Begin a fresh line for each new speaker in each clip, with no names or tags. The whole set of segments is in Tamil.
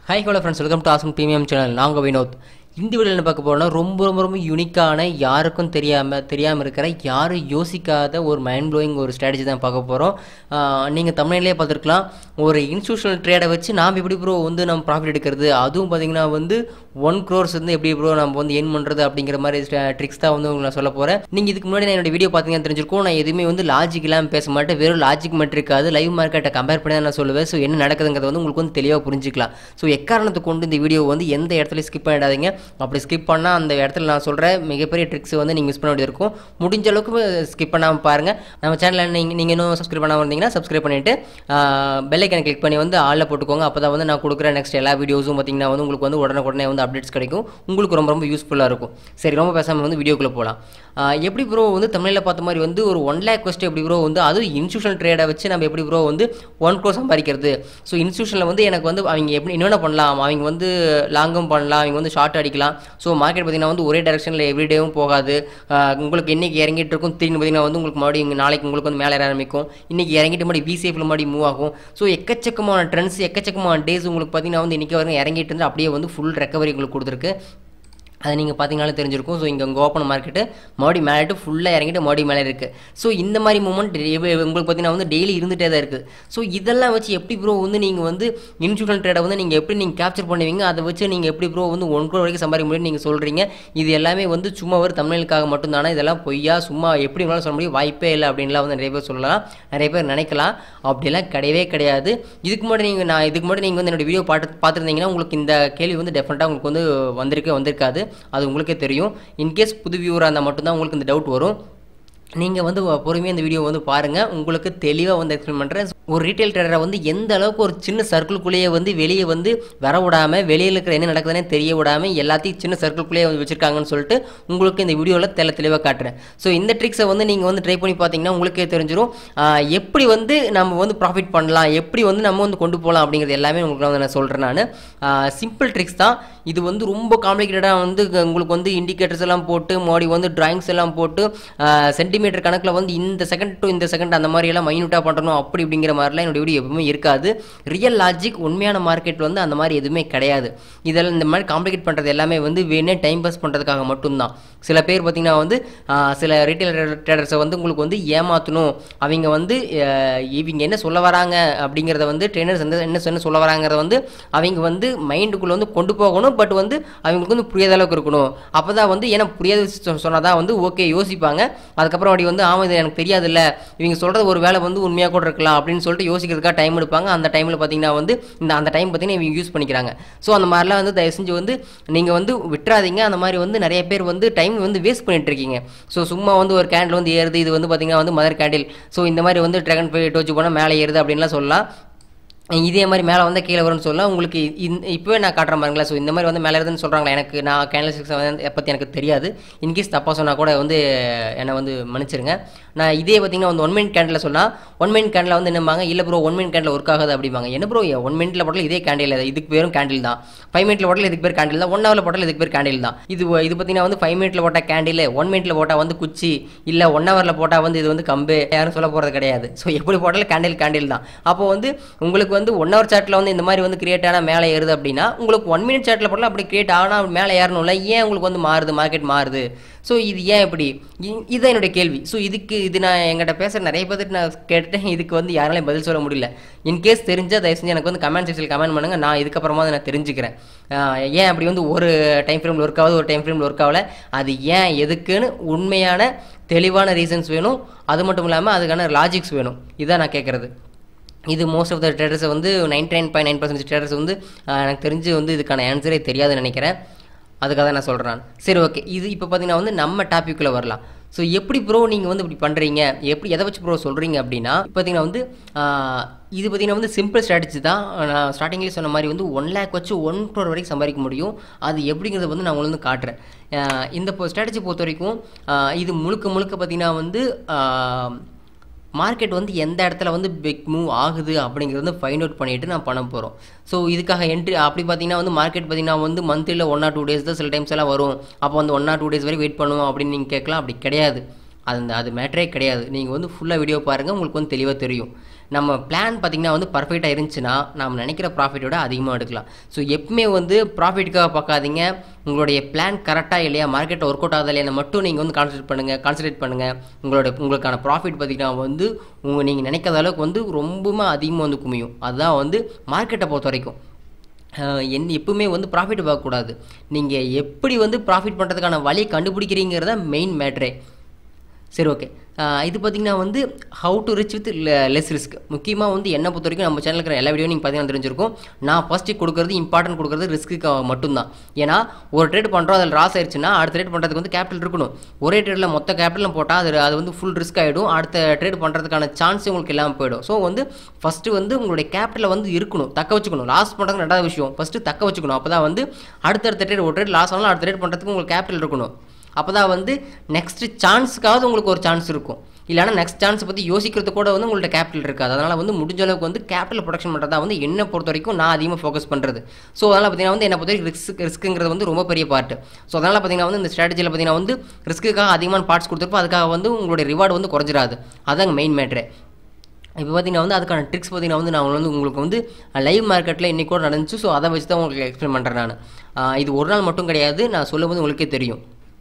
hi hello friends welcome to awesome premium channel நாங்கள் வினோத் இந்த வீடியோவில் என்ன பார்க்க போகிறோம்னா ரொம்ப ரொம்ப ரொம்ப யூனிக்கான யாருக்கும் தெரியாமல் தெரியாமல் இருக்கிற யாரும் யோசிக்காத ஒரு மைண்ட் ப்ளோயிங் ஒரு ஸ்ட்ராட்டஜி தான் பார்க்க போகிறோம் நீங்கள் தமிழ்லேயே பார்த்துருக்கலாம் ஒரு இன்ஸ்டியூஷனல் ட்ரேடை வச்சு நாம் எப்படி ப்ரோ வந்து நம்ம ப்ராஃபிட் எடுக்கிறது அதுவும் பார்த்தீங்கன்னா வந்து ஒன் க்ரோர்ஸ் வந்து எப்படி ப்ரோ நம்ம வந்து என் பண்ணுறது அப்படிங்கிற மாதிரி ட்ரிக்ஸ் தான் வந்து உங்களுக்கு நான் சொல்ல போகிறேன் நீங்கள் இதுக்கு முன்னாடி நான் என்னோட வீடியோ பார்த்தீங்கன்னா தெரிஞ்சிருக்கும் நான் எதுவுமே வந்து லாஜிக் இல்லாமல் பேச மாட்டேன் வெறும் லாஜிக் மட்டும் இருக்காது லைவ் மார்க்கெட்டை கம்பேர் பண்ணி தான் நான் சொல்லுவேன் ஸோ என்ன நடக்குதுங்கிறத வந்து உங்களுக்கு வந்து தெளிவாக புரிஞ்சிக்கலாம் ஸோ எக்காரணத்தை கொண்டு இந்த வீடியோ வந்து எந்த இடத்துல ஸ்கிப் பண்ணிடாதீங்க அப்படி ஸ்கிப் பண்ணால் அந்த இடத்துல நான் சொல்கிற மிகப்பெரிய ட்ரிக்ஸ் வந்து நீங்கள் மிஸ் பண்ண வேண்டியது இருக்கும் முடிஞ்ச அளவுக்கு ஸ்கிப் பண்ணாமல் பாருங்கள் நம்ம சேனலில் நீங்கள் நீங்கள் இன்னும் சப்ஸ்கிரைப் பண்ணாமல் இருந்தீங்கன்னா சப்ஸ்கிரைப் பண்ணிவிட்டு பெல்லைக்கனை கிளிக் பண்ணி வந்து ஆளில் போட்டுக்கோங்க அப்போ தான் வந்து நான் கொடுக்குற நெக்ஸ்ட் எல்லா வீடியோஸும் பார்த்தீங்கன்னா வந்து உங்களுக்கு வந்து உடனே வந்து அப்டேட்ஸ் கிடைக்கும் உங்களுக்கு ரொம்ப ரொம்ப யூஸ்ஃபுல்லாக இருக்கும் சரி ரொம்ப பேசாமல் வந்து வீடியோக்குள்ளே போகலாம் எப்படி ப்ரோ வந்து தமிழில் பார்த்த மாதிரி வந்து ஒரு ஒன் லேக் கொஸ்ட் எப்படி ப்ரோ வந்து அதுவும் இன்ஸ்டியூஷனல் ட்ரேடை வச்சு நம்ம எப்படி ப்ரோ வந்து ஒன் க்ரோ சம்பாதிக்கிறது ஸோ இன்ஸ்டியூஷனில் வந்து எனக்கு வந்து அவங்க எப்படி என்னென்ன பண்ணலாம் அவங்க வந்து லாங்கும் பண்ணலாம் அவங்க வந்து ஷார்ட் அடிக்கலாம் ஸோ மார்க்கெட் பார்த்தீங்கன்னா வந்து ஒரே டேரக்ஷனில் எவ்ரிடேவும் போகாது ஆஹ் உங்களுக்கு என்னைக்கு இறங்கிட்டு இருக்கும் திடீர்னு பார்த்தீங்கன்னா வந்து உங்களுக்கு மறுபடியும் நாளைக்கு உங்களுக்கு வந்து மேலே ஏற ஆரம்பிக்கும் இன்னைக்கு இறங்கிட்டு மறுபடியும் பிசிஎஃப்ல மறுபடியும் மூவ் ஆகும் ஸோ எக்கச்சக்கமான ட்ரெண்ட்ஸ் எக்கச்சக்கமான டேஸ் உங்களுக்கு பார்த்தீங்கன்னா வந்து இன்றைக்கி வரைக்கும் இறங்கிட்டு இருந்து அப்படியே வந்து ஃபுல் ரெக்கவரி உங்களுக்கு கொடுத்துருக்கு அதை நீங்கள் பார்த்தீங்கனாலும் தெரிஞ்சிருக்கும் ஸோ இங்கே உங்கள் ஓப்பன் மார்க்கெட்டு மறுபடி மேலே ஃபுல்லாக இறங்கிட்டு மறுபடி மேலே இருக்குது ஸோ இந்த மாதிரி மூமெண்ட் உங்களுக்கு பார்த்தீங்கன்னா வந்து டெய்லி இருந்துகிட்டே தான் இருக்குது ஸோ இதெல்லாம் வச்சு எப்படி ப்ரோ வந்து நீங்கள் வந்து இன்சூரன்ஸ் ட்ரேடை வந்து நீங்கள் எப்படி நீங்கள் கேப்சர் பண்ணுவீங்க அதை வச்சு நீங்கள் எப்படி ப்ரோ வந்து ஒன் க்ரோ வரைக்கும் சம்பாதிக்க முடியும்னு நீங்கள் சொல்கிறீங்க இது எல்லாமே வந்து சும்மா ஒரு தமிழுக்காக மட்டும்தானே இதெல்லாம் பொய்யா சும்மா எப்படி வேணாலும் சொல்ல முடியும் வாய்ப்பே இல்லை அப்படின்லாம் வந்து நிறைய பேர் சொல்லலாம் நிறைய பேர் நினைக்கலாம் அப்படியெல்லாம் கிடையவே கிடையாது இதுக்கு முன்னாடி நீங்கள் நான் இதுக்கு முன்னாடி நீங்கள் வந்து என்னோட வீடியோ பார்த்து பார்த்துருந்தீங்கன்னா உங்களுக்கு இந்த கேள்வி வந்து டெஃபினட்டாக உங்களுக்கு வந்து வந்திருக்கே வந்திருக்காது அது உங்களுக்கே தெரியும் இன்கேஸ் புது வியூவராக இருந்தால் மட்டும்தான் உங்களுக்கு இந்த டவுட் வரும் நீங்கள் வந்து பொறுமையாக இந்த வீடியோ வந்து பாருங்கள் உங்களுக்கு தெளிவாக வந்து எக்ஸ்பிளைன் பண்ணுறேன் ஒரு ரீட்டைல் ட்ரேடரை வந்து எந்த அளவுக்கு ஒரு சின்ன சர்க்கிள்குள்ளேயே வந்து வெளியே வந்து வர விடாமல் வெளியில் இருக்கிற என்ன நடக்குதுன்னே தெரிய விடாமல் எல்லாத்தையும் சின்ன சர்க்கிள்குள்ளேயே வந்து வச்சுருக்காங்கன்னு சொல்லிட்டு உங்களுக்கு இந்த வீடியோவில் தெல தெளிவாக காட்டுறேன் ஸோ இந்த ட்ரிக்ஸை வந்து நீங்கள் வந்து ட்ரை பண்ணி பார்த்தீங்கன்னா உங்களுக்கே தெரிஞ்சிடும் எப்படி வந்து நம்ம வந்து ப்ராஃபிட் பண்ணலாம் எப்படி வந்து நம்ம வந்து கொண்டு போகலாம் அப்படிங்கிறது எல்லாமே உங்களுக்கு வந்து நான் சொல்கிறேன் நான் சிம்பிள் ட்ரிக்ஸ் தான் இது வந்து ரொம்ப காம்ப்ளிகேட்டடாக வந்து உங்களுக்கு வந்து இண்டிகேட்டர்ஸ் எல்லாம் போட்டு மோடி வந்து ட்ராயிங்ஸ் எல்லாம் போட்டு சென்டிமீட்டர் கணக்கில் வந்து இந்த செகண்ட் டு இந்த செகண்ட் அந்த மாதிரி எல்லாம் மைனூட்டாக பண்ணணும் அப்படி அப்படிங்கிற மாதிரிலாம் என்னோட வீடியோ எப்பவுமே இருக்காது ரியல் லாஜிக் உண்மையான மார்க்கெட் வந்து அந்த மாதிரி எதுவுமே கிடையாது இதெல்லாம் இந்த மாதிரி காம்ப்ளிகேட் பண்ணுறது எல்லாமே வந்து வேணே டைம் பாஸ் பண்ணுறதுக்காக மட்டும்தான் சில பேர் பார்த்திங்கன்னா வந்து சில ரீட்டைல் ட்ரேடர்ஸை வந்து உங்களுக்கு வந்து ஏமாற்றணும் அவங்க வந்து இவங்க என்ன சொல்ல வராங்க அப்படிங்கிறத வந்து ட்ரெயினர்ஸ் வந்து என்ன என்ன சொல்ல வராங்கிறத வந்து அவங்க வந்து மைண்டுக்குள்ளே வந்து கொண்டு போகணும் பட் வந்து அவங்களுக்கு வந்து புரியாத அளவுக்கு இருக்கணும் அப்போ தான் வந்து ஏன்னா புரியாத சொன்னால் தான் வந்து ஓகே யோசிப்பாங்க அதுக்கப்புறம் அப்படி வந்து ஆமாம் இது எனக்கு தெரியாதுல்ல இவங்க சொல்கிறது ஒரு வேலை வந்து உண்மையாக கூட இருக்கலாம் அப்படின்னு சொல்லிட்டு யோசிக்கிறதுக்காக டைம் எடுப்பாங்க அந்த டைமில் பார்த்தீங்கன்னா வந்து இந்த அந்த டைம் பார்த்தீங்கன்னா இவங்க யூஸ் பண்ணிக்கிறாங்க ஸோ அந்த மாதிரிலாம் வந்து தயவு செஞ்சு வந்து நீங்கள் வந்து விட்டுறாதீங்க அந்த மாதிரி வந்து நிறைய பேர் வந்து டைம் வந்து வேஸ்ட் பண்ணிட்டு இருக்கீங்க ஸோ சும்மா வந்து ஒரு கேண்டில் வந்து ஏறுது இது வந்து பார்த்தீங்கன்னா வந்து மதர் கேண்டில் ஸோ இந்த மாதிரி வந்து ட்ராகன் போய் டோச்சு போனால் மேலே ஏறுது அப்படின்லாம் சொல்லலாம் இதே மாதிரி மேலே வந்து கீழே வரும்னு சொல்லலாம் உங்களுக்கு இப்போவே நான் காட்டுறேன் பாருங்களேன் ஸோ இந்த மாதிரி வந்து மேலே இருந்துன்னு சொல்கிறாங்களா எனக்கு நான் கேண்டல் சிக்ஸ் பற்றி எனக்கு தெரியாது இன்கேஸ் தப்பாக சொன்னால் கூட வந்து என்னை வந்து மன்னிச்சிருங்க நான் இதே பார்த்தீங்கன்னா வந்து ஒன் மினிட் கேண்டில் சொன்னால் ஒன் மினிட் கேண்டில் வந்து என்னம்பாங்க இல்லை bro one minute candle work ஆகுது அப்படிம்பாங்க என்ன ப்ரோ ஒன் மினிட்ல போட்டால் இதே கேண்டில் இதுக்கு பேரும் கேண்டில் தான் ஃபைவ் மினிட்ல போட்டால் இதுக்கு பேர் கேண்டில் தான் ஒன் ஹவரில் போட்டால் இதுக்கு பேர் கேண்டில் தான் இது இது பார்த்தீங்கன்னா வந்து ஃபைவ் மினிட்ல போட்டால் கேண்டில் ஒன் மினிட்ல போட்டால் வந்து குச்சி இல்லை ஒன் ஹவரில் போட்டால் வந்து இது வந்து கம்பு யாரும் சொல்ல போகிறது கிடையாது ஸோ எப்படி போட்டாலும் கேண்டில் கேண்டில் தான் அப்போ வந்து உங்களுக்கு வந்து ஒன் ஹவர் சாட்டில் வந்து இந்த மாதிரி வந்து கிரியேட் ஆனால் மேலே ஏறுது அப்படின்னா உங்களுக்கு ஒன் மினிட் சாட்டில் போட்டால் அப்படி கிரியேட் ஆனால் மேலே ஏறணும்ல ஏன் உங்களுக்கு வந்து மாறுது மார்க்கெட் மாறுது ஸோ இது ஏன் இப்படி இதுதான் என்னுடைய கேள்வி ஸோ இதுக்கு இது நான் எங்கிட்ட பேசுகிற நிறைய பேர்த்துட்டு நான் கேட்டுட்டேன் இதுக்கு வந்து யாராலையும் பதில் சொல்ல முடியல இன்கேஸ் தெரிஞ்சால் தயவு செஞ்சு எனக்கு வந்து கமெண்ட் செக்ஷனில் கமெண்ட் பண்ணுங்கள் நான் இதுக்கப்புறமா நான் தெரிஞ்சுக்கிறேன் ஏன் அப்படி வந்து ஒரு டைம் ஃப்ரேமில் ஒர்க் ஆகுது ஒரு டைம் ஃப்ரேமில் ஒர்க் ஆகல அது ஏன் எதுக்குன்னு உண்மையான தெளிவான ரீசன்ஸ் வேணும் அது மட்டும் இல்லாமல் அதுக்கான லாஜிக்ஸ் வேணும் இதான் நான் கேட்குறது இது மோஸ்ட் ஆஃப் த ட்ரேடர்ஸை வந்து ninety nine point nine percentage traders வந்து எனக்கு தெரிஞ்சு வந்து இதுக்கான ஆன்சரே தெரியாதுன்னு நினைக்கிறேன் அதுக்காக தான் நான் சொல்கிறேன் சரி ஓகே இது இப்போ பார்த்தீங்கன்னா வந்து நம்ம டாப்பிக்கில் வரலாம் ஸோ எப்படி ப்ரோ நீங்கள் வந்து இப்படி பண்ணுறீங்க எப்படி எதை வச்சு ப்ரோ சொல்கிறீங்க அப்படின்னா பார்த்தீங்கன்னா வந்து இது பார்த்தீங்கன்னா வந்து சிம்பிள் ஸ்ட்ராட்டஜி தான் நான் ஸ்டார்டிங்லேயே சொன்ன மாதிரி வந்து ஒன் லேக் வச்சு ஒன் க்ரோர் வரைக்கும் சம்பாதிக்க முடியும் அது எப்படிங்கிறத வந்து நான் உங்களுக்கு வந்து காட்டுறேன் இந்த இப்போ ஸ்ட்ராட்டஜி பொறுத்த வரைக்கும் இது முழுக்க முழுக்க பார்த்தீங்கன்னா வந்து மார்க்கெட் வந்து எந்த இடத்துல வந்து பிக் மூவ் ஆகுது அப்படிங்கிறது வந்து ஃபைண்ட் அவுட் பண்ணிவிட்டு நான் பண்ண போகிறோம் ஸோ இதுக்காக என்ட்ரி அப்படி பார்த்தீங்கன்னா வந்து மார்க்கெட் பார்த்தீங்கன்னா வந்து மந்த்லியில் ஒன் ஆர் டூ டேஸ் தான் சில டைம்ஸ் எல்லாம் வரும் அப்போ வந்து ஒன் ஆர் டூ டேஸ் வரை வெயிட் பண்ணுவோம் அப்படின்னு நீங்கள் கேட்கலாம் அப்படி கிடையாது அது அது மேட்டரே கிடையாது நீங்கள் வந்து ஃபுல்லாக வீடியோ பாருங்கள் உங்களுக்கு வந்து தெளிவாக தெரியும் நம்ம பிளான் பார்த்திங்கன்னா வந்து பர்ஃபெக்டாக இருந்துச்சுன்னா நம்ம நினைக்கிற ப்ராஃபிட்டோட அதிகமாக எடுக்கலாம் ஸோ எப்பவுமே வந்து ப்ராஃபிட்டுக்காக பார்க்காதீங்க உங்களுடைய பிளான் கரெக்டாக இல்லையா மார்க்கெட்டில் ஒர்க் அவுட் ஆகுதா இல்லையா மட்டும் நீங்கள் வந்து கான்சன்ட்ரேட் பண்ணுங்கள் கான்சன்ட்ரேட் பண்ணுங்கள் உங்களோட உங்களுக்கான ப்ராஃபிட் பார்த்திங்கன்னா வந்து உங்கள் நீங்கள் நினைக்காத அளவுக்கு வந்து ரொம்பவுமே அதிகமாக வந்து குமியும் அதுதான் வந்து மார்க்கெட்டை பொறுத்த வரைக்கும் அஹ் என் எப்பவுமே வந்து ப்ராஃபிட் பார்க்கக்கூடாது நீங்கள் எப்படி வந்து ப்ராஃபிட் பண்ணுறதுக்கான வழியை கண்டுபிடிக்கிறீங்கிறத மெயின் மேட்ரே சரி ஓகே இது பார்த்தீங்கன்னா வந்து how to rich with less risk முக்கியமாக வந்து என்னை பொறுத்த வரைக்கும் நம்ம சேனலுக்கு இருக்கிற எல்லா வீடியோ நீங்கள் பார்த்தீங்கன்னா தெரிஞ்சிருக்கும் நான் ஃபஸ்ட்டு கொடுக்குறது இம்பார்ட்டன்ட் கொடுக்குறது ரிஸ்க்கு மட்டும்தான் ஏன்னா ஒரு ட்ரேட் பண்ணுறோம் அதில் ராஸ் ஆயிடுச்சுன்னா அடுத்த ட்ரேட் பண்ணுறதுக்கு வந்து கேபிட்டல் இருக்கணும் ஒரே ட்ரேடில் மொத்த கேபிட்டலும் போட்டால் அது அது வந்து ஃபுல் ரிஸ்க் ஆகிடும் அடுத்த ட்ரேட் பண்ணுறதுக்கான சான்ஸ் உங்களுக்கு இல்லாமல் போயிடும் ஸோ வந்து ஃபஸ்ட்டு வந்து உங்களுடைய கேபிட்டலை வந்து இருக்கணும் தக்க வச்சுக்கணும் லாஸ் பண்ணுறது ரெண்டாவது விஷயம் ஃபஸ்ட்டு தக்க வச்சுக்கணும் அப்போ தான் வந்து அடுத்தடுத்த ட்ரேட் ஒரு ட்ரேட் லாஸ் ஆனாலும் அடுத்த ட்ரேட் பண்ணுறதுக்கு உங்களுக்கு கேபிட்டல் இருக்கணும் அப்போ தான் வந்து நெக்ஸ்ட் சான்ஸுக்காவது உங்களுக்கு ஒரு சான்ஸ் இருக்கும் இல்லைனா நெக்ஸ்ட் சான்ஸ் பற்றி யோசிக்கிறது கூட வந்து உங்கள்ட்ட கேபிட்டல் இருக்காது அதனால் வந்து முடிஞ்ச அளவுக்கு வந்து கேபிட்டல் ப்ரொடக்ஷன் பண்ணுறதா வந்து என்னை பொறுத்த வரைக்கும் நான் அதிகமாக ஃபோக்கஸ் பண்ணுறது ஸோ அதனால் பார்த்தீங்கன்னா வந்து என்னை பொறுத்த வரைக்கும் ரிஸ்க் ரிஸ்க்குங்கிறது வந்து ரொம்ப பெரிய பார்ட் ஸோ அதனால் பார்த்தீங்கன்னா வந்து இந்த ஸ்ட்ராட்டஜியில் பார்த்தீங்கன்னா வந்து ரிஸ்க்குக்காக அதிகமான பார்ட்ஸ் கொடுத்துருப்போ அதுக்காக வந்து உங்களுடைய ரிவார்டு வந்து குறைஞ்சிராது அதாங்க மெயின் மேட்ரு இப்போ பார்த்தீங்கன்னா வந்து அதுக்கான ட்ரிக்ஸ் பார்த்தீங்கன்னா வந்து நான் வந்து உங்களுக்கு வந்து லைவ் மார்க்கெட்டில் இன்றைக்கி கூட நடந்துச்சு ஸோ அதை வச்சு தான் உங்களுக்கு எக்ஸ்பிளைன் பண்ணுறேன் நான் இது ஒரு நாள் மட்டும் கிடையாது நான் சொல்லும்போது உங்களுக்கே தெரியும்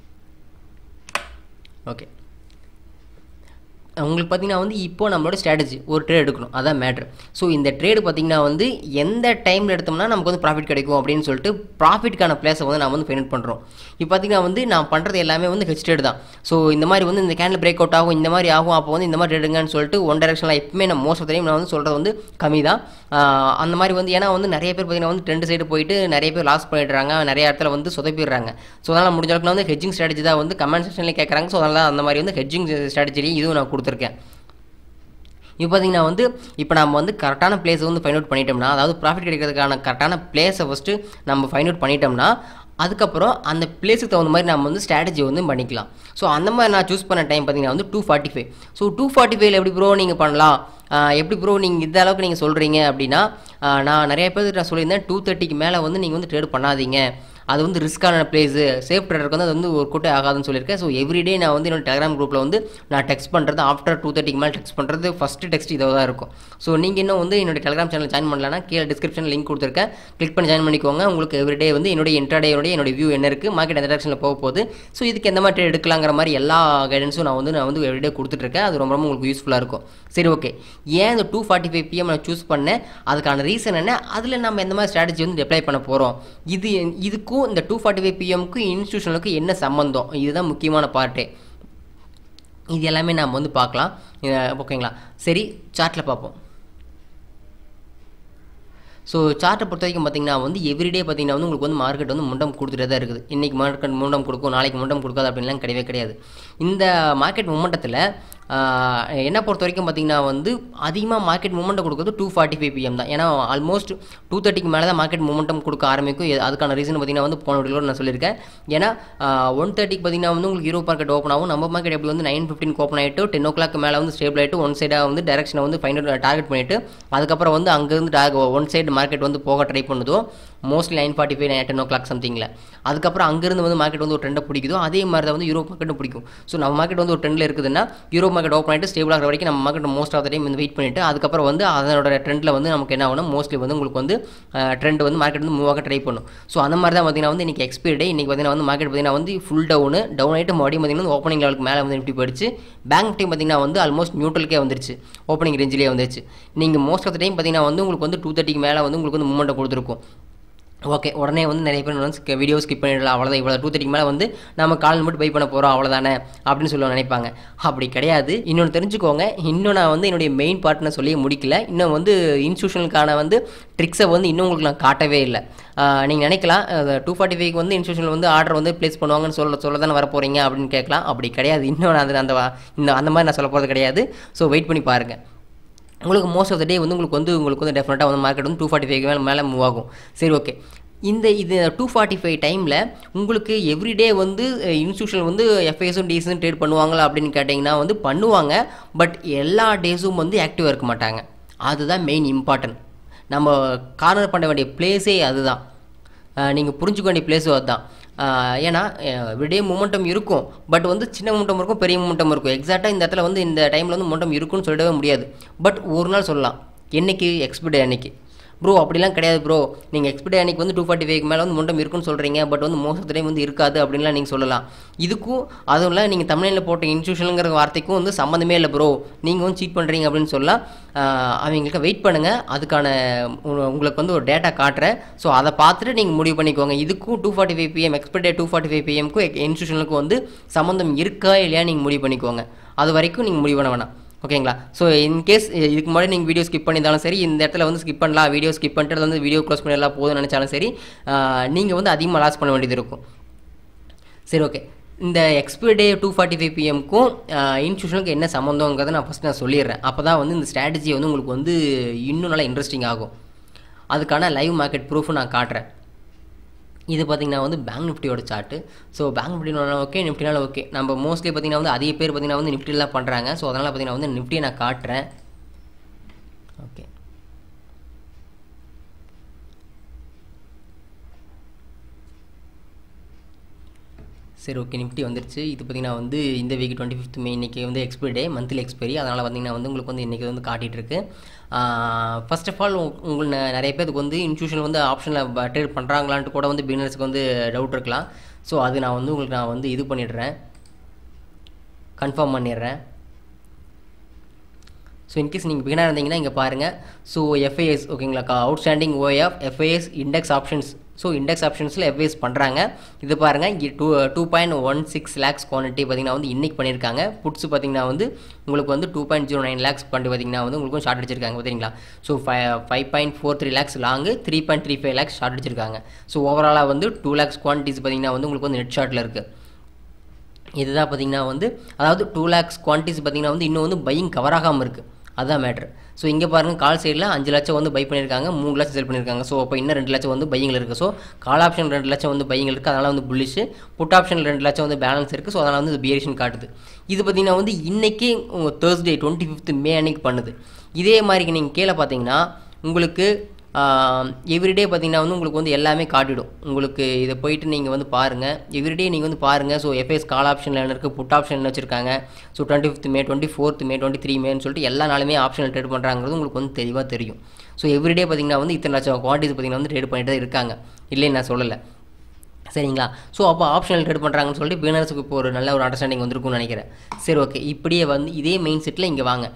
ஓகே உங்களுக்கு பார்த்தீங்கன்னா வந்து இப்போ நம்மளோட ஸ்ட்ராட்டஜி ஒரு ட்ரேட் எடுக்கணும் அதான் மேட்ரு ஸோ இந்த ட்ரேடு பார்த்தீங்கன்னா வந்து எந்த டைமில் எடுத்தோம்னா நமக்கு வந்து ப்ராஃபிட் கிடைக்கும் அப்படின்னு சொல்லிட்டு ப்ராஃபிட்கான பிளேஸை வந்து நம்ம வந்து ஃபைண்ட் பண்ணுறோம் இப்போ பார்த்தீங்கன்னா வந்து நான் பண்ணுறது எல்லாமே வந்து ஹெச் ட்ரேட் தான் ஸோ இந்த மாதிரி வந்து இந்த கேண்டில் பிரேக் அவுட் ஆகும் இந்த மாதிரி ஆகும் அப்போ வந்து இந்த மாதிரி எடுங்கன்னு சொல்லிட்டு ஒன் டைரக்ஷனில் எப்பவுமே நான் மோஸ்ட் ஆஃப் டைம் நான் வந்து சொல்கிறது வந்து கம்மி தான் அந்த மாதிரி வந்து ஏன்னா வந்து நிறைய பேர் பார்த்தீங்கன்னா வந்து ரெண்டு சைடு போயிட்டு நிறைய பேர் லாஸ் பண்ணிடுறாங்க நிறைய இடத்துல வந்து சொதப்பிடுறாங்க ஸோ அதனால் முடிஞ்ச அளவுக்கு வந்து ஹெட்ஜிங் ஸ்ட்ராட்டஜி தான் வந்து கமெண்ட் செக்ஷன்லேயே கேட்குறாங்க ஸோ அதனால் அந்த மாதிரி வந்து ஹெட்ஜிங் ஸ்ட்ராட்டஜிலையும் இதுவும் நான் கொடுத்துருக்கேன் இப்போ பார்த்தீங்கன்னா வந்து இப்போ நம்ம வந்து கரெக்டான பிளேஸை வந்து ஃபைண்ட் அவுட் பண்ணிட்டோம்னா அதாவது ப்ராஃபிட் கிடைக்கிறதுக்கான கரெக்டான பிளேஸை ஃபஸ்ட்டு நம்ம ஃபைண்ட் அவுட் பண்ணிட்டோம்னா அதுக்கப்புறம் அந்த பிளேஸுக்கு தகுந்த மாதிரி நம்ம வந்து ஸ்ட்ராட்டஜி வந்து பண்ணிக்கலாம் ஸோ அந்த மாதிரி நான் சூஸ் பண்ண டைம் பார்த்தீங்கன்னா வந்து two forty five so two forty ஃபைவ்ல எப்படி ப்ரோ நீங்கள் பண்ணலாம் எப்படி ப்ரோ நீங்கள் இந்த அளவுக்கு நீங்கள் சொல்கிறீங்க அப்படின்னா நான் நிறைய பேர் நான் சொல்லியிருந்தேன் டூ தேர்ட்டிக்கு மேலே வந்து நீங்கள் வந்து ட்ரேட் பண்ணாதீங்க அது வந்து ரிஸ்க்கான பிளேஸு சேஃப் ட்ரேடருக்கு வந்து அது வந்து ஒரு கூட்டே ஆகாதுன்னு சொல்லியிருக்கேன் ஸோ எவ்ரிடே நான் வந்து என்னோட டெலிகிராம் குரூப்பில் வந்து நான் டெக்ஸ்ட் பண்ணுறது ஆஃப்டர் டூ தேர்ட்டிக்கு மேலே டெக்ஸ்ட் பண்ணுறது ஃபஸ்ட்டு டெக்ஸ்ட் இதாக தான் இருக்கும் ஸோ நீங்கள் இன்னும் வந்து என்னோட டெலிகிராம் சேனல் ஜாயின் பண்ணலன்னா கீழே டிஸ்கிரிப்ஷன் லிங்க் கொடுத்துருக்கேன் கிளிக் பண்ணி ஜாயின் பண்ணிக்கோங்க உங்களுக்கு எவ்ரிடே வந்து என்னுடைய இன்ட்ராடேயோட என்னோட வியூ என்ன இருக்குது மார்க்கெட் எந்த டேரக்ஷனில் போக போகுது ஸோ இதுக்கு எந்த மாதிரி ட்ரேட் எடுக்கலாங்கிற மாதிரி எல்லா கைடன்ஸும் நான் வந்து நான் வந்து எவ்ரிடே கொடுத்துட்ருக்கேன் அது ரொம்ப ரொம்ப உங்களுக்கு யூஸ்ஃபுல்லாக இருக்கும் சரி ஓகே ஏன் இந்த டூ ஃபார்ட்டி ஃபைவ் பிஎம் நான் சூஸ் பண்ணேன் அதுக்கான ரீசன் என்ன அதில் நம்ம எந்த மாதிரி ஸ்ட்ராட்டஜி வந்து அப்ளை பண்ண போகிறோம் இது இதுக்கும் இந்த டூ ஃபார்ட்டி ஃபைவ் பிஎம்க்கு இன்ஸ்டியூஷனுக்கு என்ன சம்மந்தம் இதுதான் முக்கியமான பார்ட்டே இது எல்லாமே நாம் வந்து பார்க்கலாம் ஓகேங்களா சரி சார்ட்டில் பார்ப்போம் ஸோ சார்ட்டை பொறுத்த வரைக்கும் பார்த்தீங்கன்னா வந்து எவ்ரிடே பார்த்தீங்கன்னா வந்து உங்களுக்கு வந்து மார்க்கெட் வந்து முண்டம் கொடுத்துட்டே தான் இருக்குது இன்றைக்கி மார்க்கெட் முண்டம் கொடுக்கும் நாளைக்கு முண்டம் கொடுக்காது அப்படின்லாம் கிடையவே கிடையாது இந்த மார்க்கெட் மூமெண்டத்தில் என்ன பொறுத்த வரைக்கும் பார்த்தீங்கன்னா வந்து அதிகமாக மார்க்கெட் மூமெண்ட்டை கொடுக்குறது டூ ஃபார்ட்டி ஃபைவ் பிஎம் தான் ஏன்னா ஆல்மோஸ்ட் டூ தேர்ட்டிக்கு மேலே தான் மார்க்கெட் மூமெண்டம் கொடுக்க ஆரம்பிக்கும் அதுக்கான ரீசன் பார்த்தீங்கன்னா வந்து போன வீடியோவில் நான் சொல்லியிருக்கேன் ஏன்னா ஒன் தேர்ட்டிக்கு பார்த்தீங்கன்னா வந்து உங்களுக்கு யூரோ மார்க்கெட் ஓப்பன் ஆகும் நம்ம மார்க்கெட் எப்படி வந்து நைன் ஃபிஃப்டின் ஓப்பன் ஆகிட்டு டென் ஓ கிளாக் மேலே வந்து ஸ்டேபிள் ஆகிட்டு ஒன் சைடாக வந்து டேரக்ஷனை வந்து ஃபைன் டார்கெட் பண்ணிவிட்டு அதுக்கப்புறம் வந்து அங்கேருந்து டார்க் ஒன் சைடு மார்க்கெட் வந்து போக ட்ரை பண்ணுதோ mostly nine forty five ten o'clock சம்திங்கில் அதுக்கப்புறம் அங்கேருந்து வந்து மார்க்கெட் வந்து ஒரு ட்ரெண்டை பிடிக்குதோ அதே மாதிரி தான் வந்து யூரோப் மார்க்கெட்டும் பிடிக்கும் ஸோ நம்ம மார்க்கெட் வந்து ஒரு ட்ரெண்டில் இருக்குதுன்னா யூரோப் மார்க்கெட் ஓப்பன் ஆகிட்டு ஸ்டேபிள் ஆகிற வரைக்கும் நம்ம market most of the time வந்து வெயிட் பண்ணிவிட்டு அதுக்கப்புறம் வந்து அதனோட ட்ரெண்டில் வந்து நமக்கு என்ன ஆகணும் மோஸ்ட்லி வந்து உங்களுக்கு வந்து ட்ரெண்ட் வந்து மார்க்கெட் வந்து மூவ் ஆக ட்ரை பண்ணும் ஸோ அந்த மாதிரி தான் பார்த்தீங்கன்னா வந்து இன்றைக்கி எக்ஸ்பீரி டே இன்றைக்கி பார்த்தீங்கன்னா வந்து மார்க்கெட் பார்த்தீங்கன்னா வந்து ஃபுல் டவுனு டவுன் ஆகிட்டு மறுபடியும் பார்த்தீங்கன்னா ஓப்பனிங் லெவலுக்கு மேலே வந்து நிஃப்டி போயிடுச்சு பேங்க் டைம் பார்த்தீங்கன்னா வந்து ஆல்மோஸ்ட் நியூட்ரலுக்கே வந்துருச்சு ஓப்பனிங் ரேஞ்சிலே வந்துருச்சு நீங்கள் மோஸ்ட் ஆஃப் த டைம் பார்த்தீங்கன்னா வந்து உங்களுக்கு வந்து டூ தேர்ட்டிக்கு மேலே வந்து உங்களுக்கு வந்து மூமெண்ட்டை கொடுத்துருக்கும் ஓகே உடனே வந்து நிறைய பேர் வந்து வீடியோ ஸ்கிப் பண்ணிடலாம் அவ்வளோதான் இவ்வளோ டூ தேர்ட்டிக்கு மேலே வந்து நம்ம கால் மட்டும் பை பண்ண போகிறோம் அவ்வளோதானே அப்படின்னு சொல்ல நினைப்பாங்க அப்படி கிடையாது இன்னொன்று தெரிஞ்சுக்கோங்க இன்னும் நான் வந்து என்னுடைய மெயின் பார்ட்னை சொல்லி முடிக்கல இன்னும் வந்து இன்ஸ்டியூஷனுக்கான வந்து ட்ரிக்ஸை வந்து இன்னும் உங்களுக்கு நான் காட்டவே இல்லை நீங்கள் நினைக்கலாம் டூ ஃபார்ட்டி ஃபைவ்க்கு வந்து இன்ஸ்டியூஷனில் வந்து ஆர்டர் வந்து ப்ளேஸ் பண்ணுவாங்கன்னு சொல்ல சொல்ல தானே வர போகிறீங்க அப்படின்னு கேட்கலாம் அப்படி கிடையாது இன்னும் நான் அது அந்த இந்த அந்த மாதிரி நான் சொல்ல போகிறது கிடையாது ஸோ வெயிட் பண்ணி பாருங்கள் உங்களுக்கு மோஸ்ட் ஆஃப் த டே வந்து உங்களுக்கு வந்து உங்களுக்கு வந்து டெஃபினட்டாக வந்து மார்க்கெட் வந்து டூ ஃபார்ட்டி ஃபைவ் மேலே மேலே மூவ் ஆகும் சரி ஓகே இந்த இது டூ ஃபார்ட்டி ஃபைவ் டைமில் உங்களுக்கு எவ்ரிடே வந்து இன்ஸ்டியூஷன் வந்து எஃப்ஐஎஸும் டிஎஸும் ட்ரேட் பண்ணுவாங்களா அப்படின்னு கேட்டிங்கன்னா வந்து பண்ணுவாங்க பட் எல்லா டேஸும் வந்து ஆக்டிவாக இருக்க மாட்டாங்க அதுதான் மெயின் இம்பார்ட்டன்ட் நம்ம கார்னர் பண்ண வேண்டிய பிளேஸே அதுதான் நீங்கள் புரிஞ்சுக்க வேண்டிய பிளேஸும் அதுதான் ஆஹ் ஏன்னா விடே மூமெண்டம் இருக்கும் பட் வந்து சின்ன மூமெண்டம் இருக்கும் பெரிய மூமெண்டம் இருக்கும் எக்ஸாக்டாக இந்த இடத்துல வந்து இந்த டைமில் வந்து மூமெண்டம் இருக்குன்னு சொல்லிடவே முடியாது பட் ஒரு நாள் சொல்லலாம் என்னைக்கு எக்ஸ்பிடே அன்னைக்கு ப்ரோ அப்படிலாம் கிடையாது ப்ரோ நீங்கள் எக்ஸ்பிடே அன்னைக்கு வந்து டூ ஃபார்ட்டி ஃபைவ் மேலே வந்து முண்டம் இருக்குன்னு சொல்கிறீங்க பட் வந்து மோஸ்ட் ஆஃப் டைம் வந்து இருக்காது அப்படின்லாம் நீங்கள் சொல்லலாம் இதுக்கும் அதுவும் இல்லை நீங்கள் தமிழில் போட்ட இன்ஸ்டியூஷனுங்கிற வார்த்தைக்கும் வந்து சம்மந்தமே இல்லை ப்ரோ நீங்கள் வந்து சீட் பண்ணுறீங்க அப்படின்னு சொல்லலாம் ஆஹ் அவங்களுக்கு வெயிட் பண்ணுங்கள் அதுக்கான உ- உங்களுக்கு வந்து ஒரு டேட்டா காட்டுறேன் ஸோ அதை பார்த்துட்டு நீங்கள் முடிவு பண்ணிக்கோங்க இதுக்கும் டூ ஃபார்ட்டி ஃபைவ் பிஎம் எக்ஸ்பெக்டே டூ ஃபார்ட்டி ஃபைவ் பிஎம்க்கும் இன்ஸ்டியூஷனுக்கும் வந்து சம்மந்தம் இருக்கா இல்லையா நீங்கள் முடிவு பண்ணிக்கோங்க அது வரைக்கும் நீங்கள் முடிவு பண்ண வேணாம் ஓகேங்களா ஸோ இன்கேஸ் இதுக்கு முன்னாடி நீங்கள் வீடியோ ஸ்கிப் பண்ணியிருந்தாலும் சரி இந்த இடத்துல வந்து ஸ்கிப் பண்ணலாம் வீடியோ ஸ்கிப் பண்ணிட்டு அதுல வந்து வீடியோ க்ளோஸ் பண்ணிடலாம் போதும்னு நினச்சாலும் சரி நீங்கள் வந்து அதிகமாக லாஸ் பண்ண வேண்டியது இருக்கும் சரி ஓகே இந்த expiry day two forty five பிஎம்க்கும் இன்ஸ்டியூஷனுக்கு என்ன சம்மந்தங்கிறத நான் ஃபஸ்ட் நான் சொல்லிடுறேன் அப்போ தான் வந்து இந்த ஸ்ட்ராட்டஜி வந்து உங்களுக்கு வந்து இன்னும் நல்லா இன்ட்ரெஸ்டிங் ஆகும் அதுக்கான லைவ் மார்க்கெட் ப்ரூஃபும் நான் காட்டுறேன் இது பார்த்திங்கன்னா வந்து பேங்க் நிஃப்டியோட சார்ட்டு ஸோ பேங்க் நிஃப்டினாலும் ஓகே நிஃப்டினாலும் ஓகே நம்ம மோஸ்ட்லி பார்த்திங்கன்னா வந்து அதிக பேர் பார்த்திங்கன்னா வந்து நிஃப்டியில் தான் பண்ணுறாங்க ஸோ அதனால் பார்த்திங்கன்னா வந்து நிஃப்டியை நான் காட்டுறேன் ஓகே சரி ஓகே நிஃப்டி வந்துருச்சு இது பார்த்திங்கன்னா வந்து இந்த வீக் டுவெண்ட்டி ஃபிஃப்த் மே இன்றைக்கி வந்து எக்ஸ்பைரி டே மந்த்லி எக்ஸ்பைரி அதனால் பார்த்திங்கன்னா வந்து உங்களுக்கு வந்து இன்றைக்கி வந்து காட்டிகிட்டு இருக்கு ஃபர்ஸ்ட் ஆஃப் ஆல் உங்களுக்கு ந- நிறைய பேருக்கு வந்து இன்ஸ்டியூஷன் வந்து ஆப்ஷனில் ட்ரேட் பண்ணுறாங்களான்ட்டு கூட வந்து பிகினர்ஸ்க்கு வந்து டவுட் இருக்கலாம் ஸோ அது நான் வந்து உங்களுக்கு நான் வந்து இது பண்ணிடுறேன் கன்ஃபார்ம் பண்ணிடுறேன் ஸோ இன்கேஸ் நீங்கள் பிகினாக இருந்தீங்கன்னா இங்கே பாருங்கள் ஸோ எஃப்ஐஎஸ் ஓகேங்களா outstanding of FIIs index options so index ஆப்ஷன்ஸில் எஃப்ஐஎஸ் பண்ணுறாங்க இது பாருங்கள் இங்கே two two point one six lakhs quantity பார்த்தீங்கன்னா வந்து இன்னைக்கு பண்ணியிருக்காங்க புட்ஸ் பார்த்தீங்கன்னா வந்து உங்களுக்கு வந்து two point zero nine lakhs பண்ணி பார்த்தீங்கன்னா வந்து உங்களுக்கு ஷார்ட் அடிச்சிருக்காங்க பார்த்தீங்களா so five five point four three lakhs long three point three five lakhs short அடிச்சிருக்காங்க ஸோ ஓவராலாக வந்து டூ லேக்ஸ் குவான்டிட்டிஸ் பார்த்தீங்கன்னா வந்து உங்களுக்கு வந்து நெட் ஷார்ட்டில் இருக்குது இதுதான் பார்த்தீங்கன்னா வந்து அதாவது டூ லேக்ஸ் குவான்டிட்டிஸ் பார்த்தீங்கன்னா வந்து இன்னும் வந்து பையிங் கவர் ஆகாமல் இருக்குது அதுதான் மேட்ரு ஸோ இங்கே பாருங்கள் கால் சைடில் அஞ்சு லட்சம் வந்து பை பண்ணியிருக்காங்க மூணு லட்சம் செல் பண்ணியிருக்காங்க ஸோ அப்போ இன்னும் ரெண்டு லட்சம் வந்து பையிங்கில் இருக்குது ஸோ கால் ஆப்ஷன் ரெண்டு லட்சம் வந்து பையிங் இருக்குது அதனால் வந்து புல்லிஷ் புட் ஆப்ஷன் ரெண்டு லட்சம் வந்து பேலன்ஸ் இருக்குது ஸோ அதனால் வந்து பியரேஷன் காட்டுது இது பார்த்தீங்கன்னா வந்து இன்றைக்கி உங்கள் தேர்ஸ்டே டுவெண்ட்டி ஃபிஃப்த் மே அன்னைக்கு பண்ணுது இதே மாதிரி நீங்கள் கீழே பார்த்தீங்கன்னா உங்களுக்கு எவ்ரிடே பார்த்தீங்கன்னா வந்து உங்களுக்கு வந்து எல்லாமே காட்டிடும் உங்களுக்கு இதை போயிட்டு நீங்கள் வந்து பாருங்கள் எவ்ரிடே நீங்கள் வந்து பாருங்கள் ஸோ எஃப்எஸ் கால் ஆப்ஷனில் என்ன இருக்குது புட் ஆப்ஷன் வச்சுருக்காங்க so twenty fifth May twenty fourth May twenty three மேன்னு சொல்லிட்டு எல்லா நாளுமே ஆப்ஷனில் ட்ரேட் பண்ணுறாங்கிறது உங்களுக்கு வந்து தெளிவாக தெரியும் ஸோ எவ்ரிடே பார்த்தீங்கன்னா வந்து இத்தனை லட்சம் குவான்டிட்டி பார்த்தீங்கன்னா வந்து ட்ரேட் பண்ணிட்டு தான் இருக்காங்க இல்லைன்னு நான் சொல்லலை சரிங்களா ஸோ அப்போ ஆப்ஷனல் ட்ரேட் பண்ணுறாங்கன்னு சொல்லிட்டு பிகினர்ஸுக்கு இப்போ ஒரு நல்ல ஒரு அண்டர்ஸ்டாண்டிங் வந்திருக்கும்னு நினைக்கிறேன் சரி ஓகே இப்படியே வந்து இதே மெயின் செட்டில் இங்கே வாங்க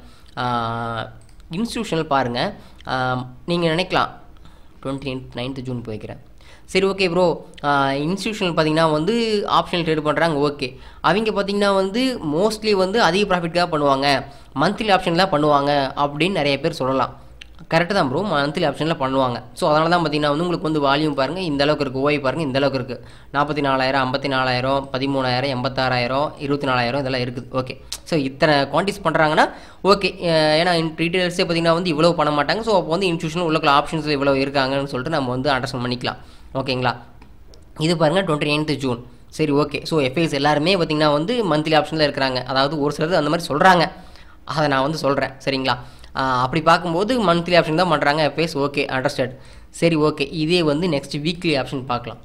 இன்ஸ்டியூஷனல் பாருங்கள் நீங்கள் நினைக்கலாம் டுவெண்ட்டி நைன்த் ஜூன் போய்க்கிறேன் சரி ஓகே ப்ரோ இன்ஸ்டியூஷனல் பார்த்தீங்கன்னா வந்து ஆப்ஷனல் ட்ரேட் பண்ணுறாங்க ஓகே அவங்க பார்த்தீங்கன்னா வந்து மோஸ்ட்லி வந்து அதிக ப்ராஃபிட்காக பண்ணுவாங்க மந்த்லி ஆப்ஷன் தான் பண்ணுவாங்க அப்படின்னு நிறைய பேர் சொல்லலாம் கரெக்டு தான் ப்ரோ மந்த்லி ஆப்ஷனில் பண்ணுவாங்க ஸோ அதனால தான் பார்த்தீங்கன்னா வந்து உங்களுக்கு வந்து வால்யூம் பாருங்கள் இந்த அளவுக்கு இருக்குது ஓய் பாருங்கள் இந்த அளவுக்கு இருக்குது நாற்பத்தி நாலாயிரம் ஐம்பத்தி நாலாயிரம் பதிமூணாயிரம் எண்பத்தாறாயிரம் இருபத்தி நாலாயிரம் இதெல்லாம் இருக்குது ஓகே ஸோ இத்தனை குவான்டிஸ் பண்ணுறாங்கன்னா ஓகே ஏன்னா ரீட்டெயில்ஸே பார்த்தீங்கன்னா வந்து இவ்வளோ பண்ண மாட்டாங்க ஸோ அப்போ வந்து இன்ஸ்டியூஷன் உள்ளக்குள்ள ஆப்ஷன்ஸ் இவ்வளோ இருக்காங்கன்னு சொல்லிட்டு நம்ம வந்து அண்டர்ஸ்டாண்ட் பண்ணிக்கலாம் ஓகேங்களா இது பாருங்கள் டுவெண்ட்டி நைன்த்து ஜூன் சரி ஓகே ஸோ எஃப்ஐஎஸ் எல்லாருமே பார்த்தீங்கன்னா வந்து மந்த்லி ஆப்ஷனில் இருக்கிறாங்க அதாவது ஒரு சிலர் அந்த மாதிரி சொல்கிறாங்க அதை நான் வந்து சொல்கிறேன் சரிங்களா ஆஹ் அப்படி பார்க்கும்போது மந்த்லி ஆப்ஷன் தான் பண்ணுறாங்க எஃப்ஐஎஸ் ஓகே அண்டர்ஸ்டாண்ட் சரி ஓகே இதே வந்து நெக்ஸ்ட் வீக்லி ஆப்ஷன் பார்க்கலாம்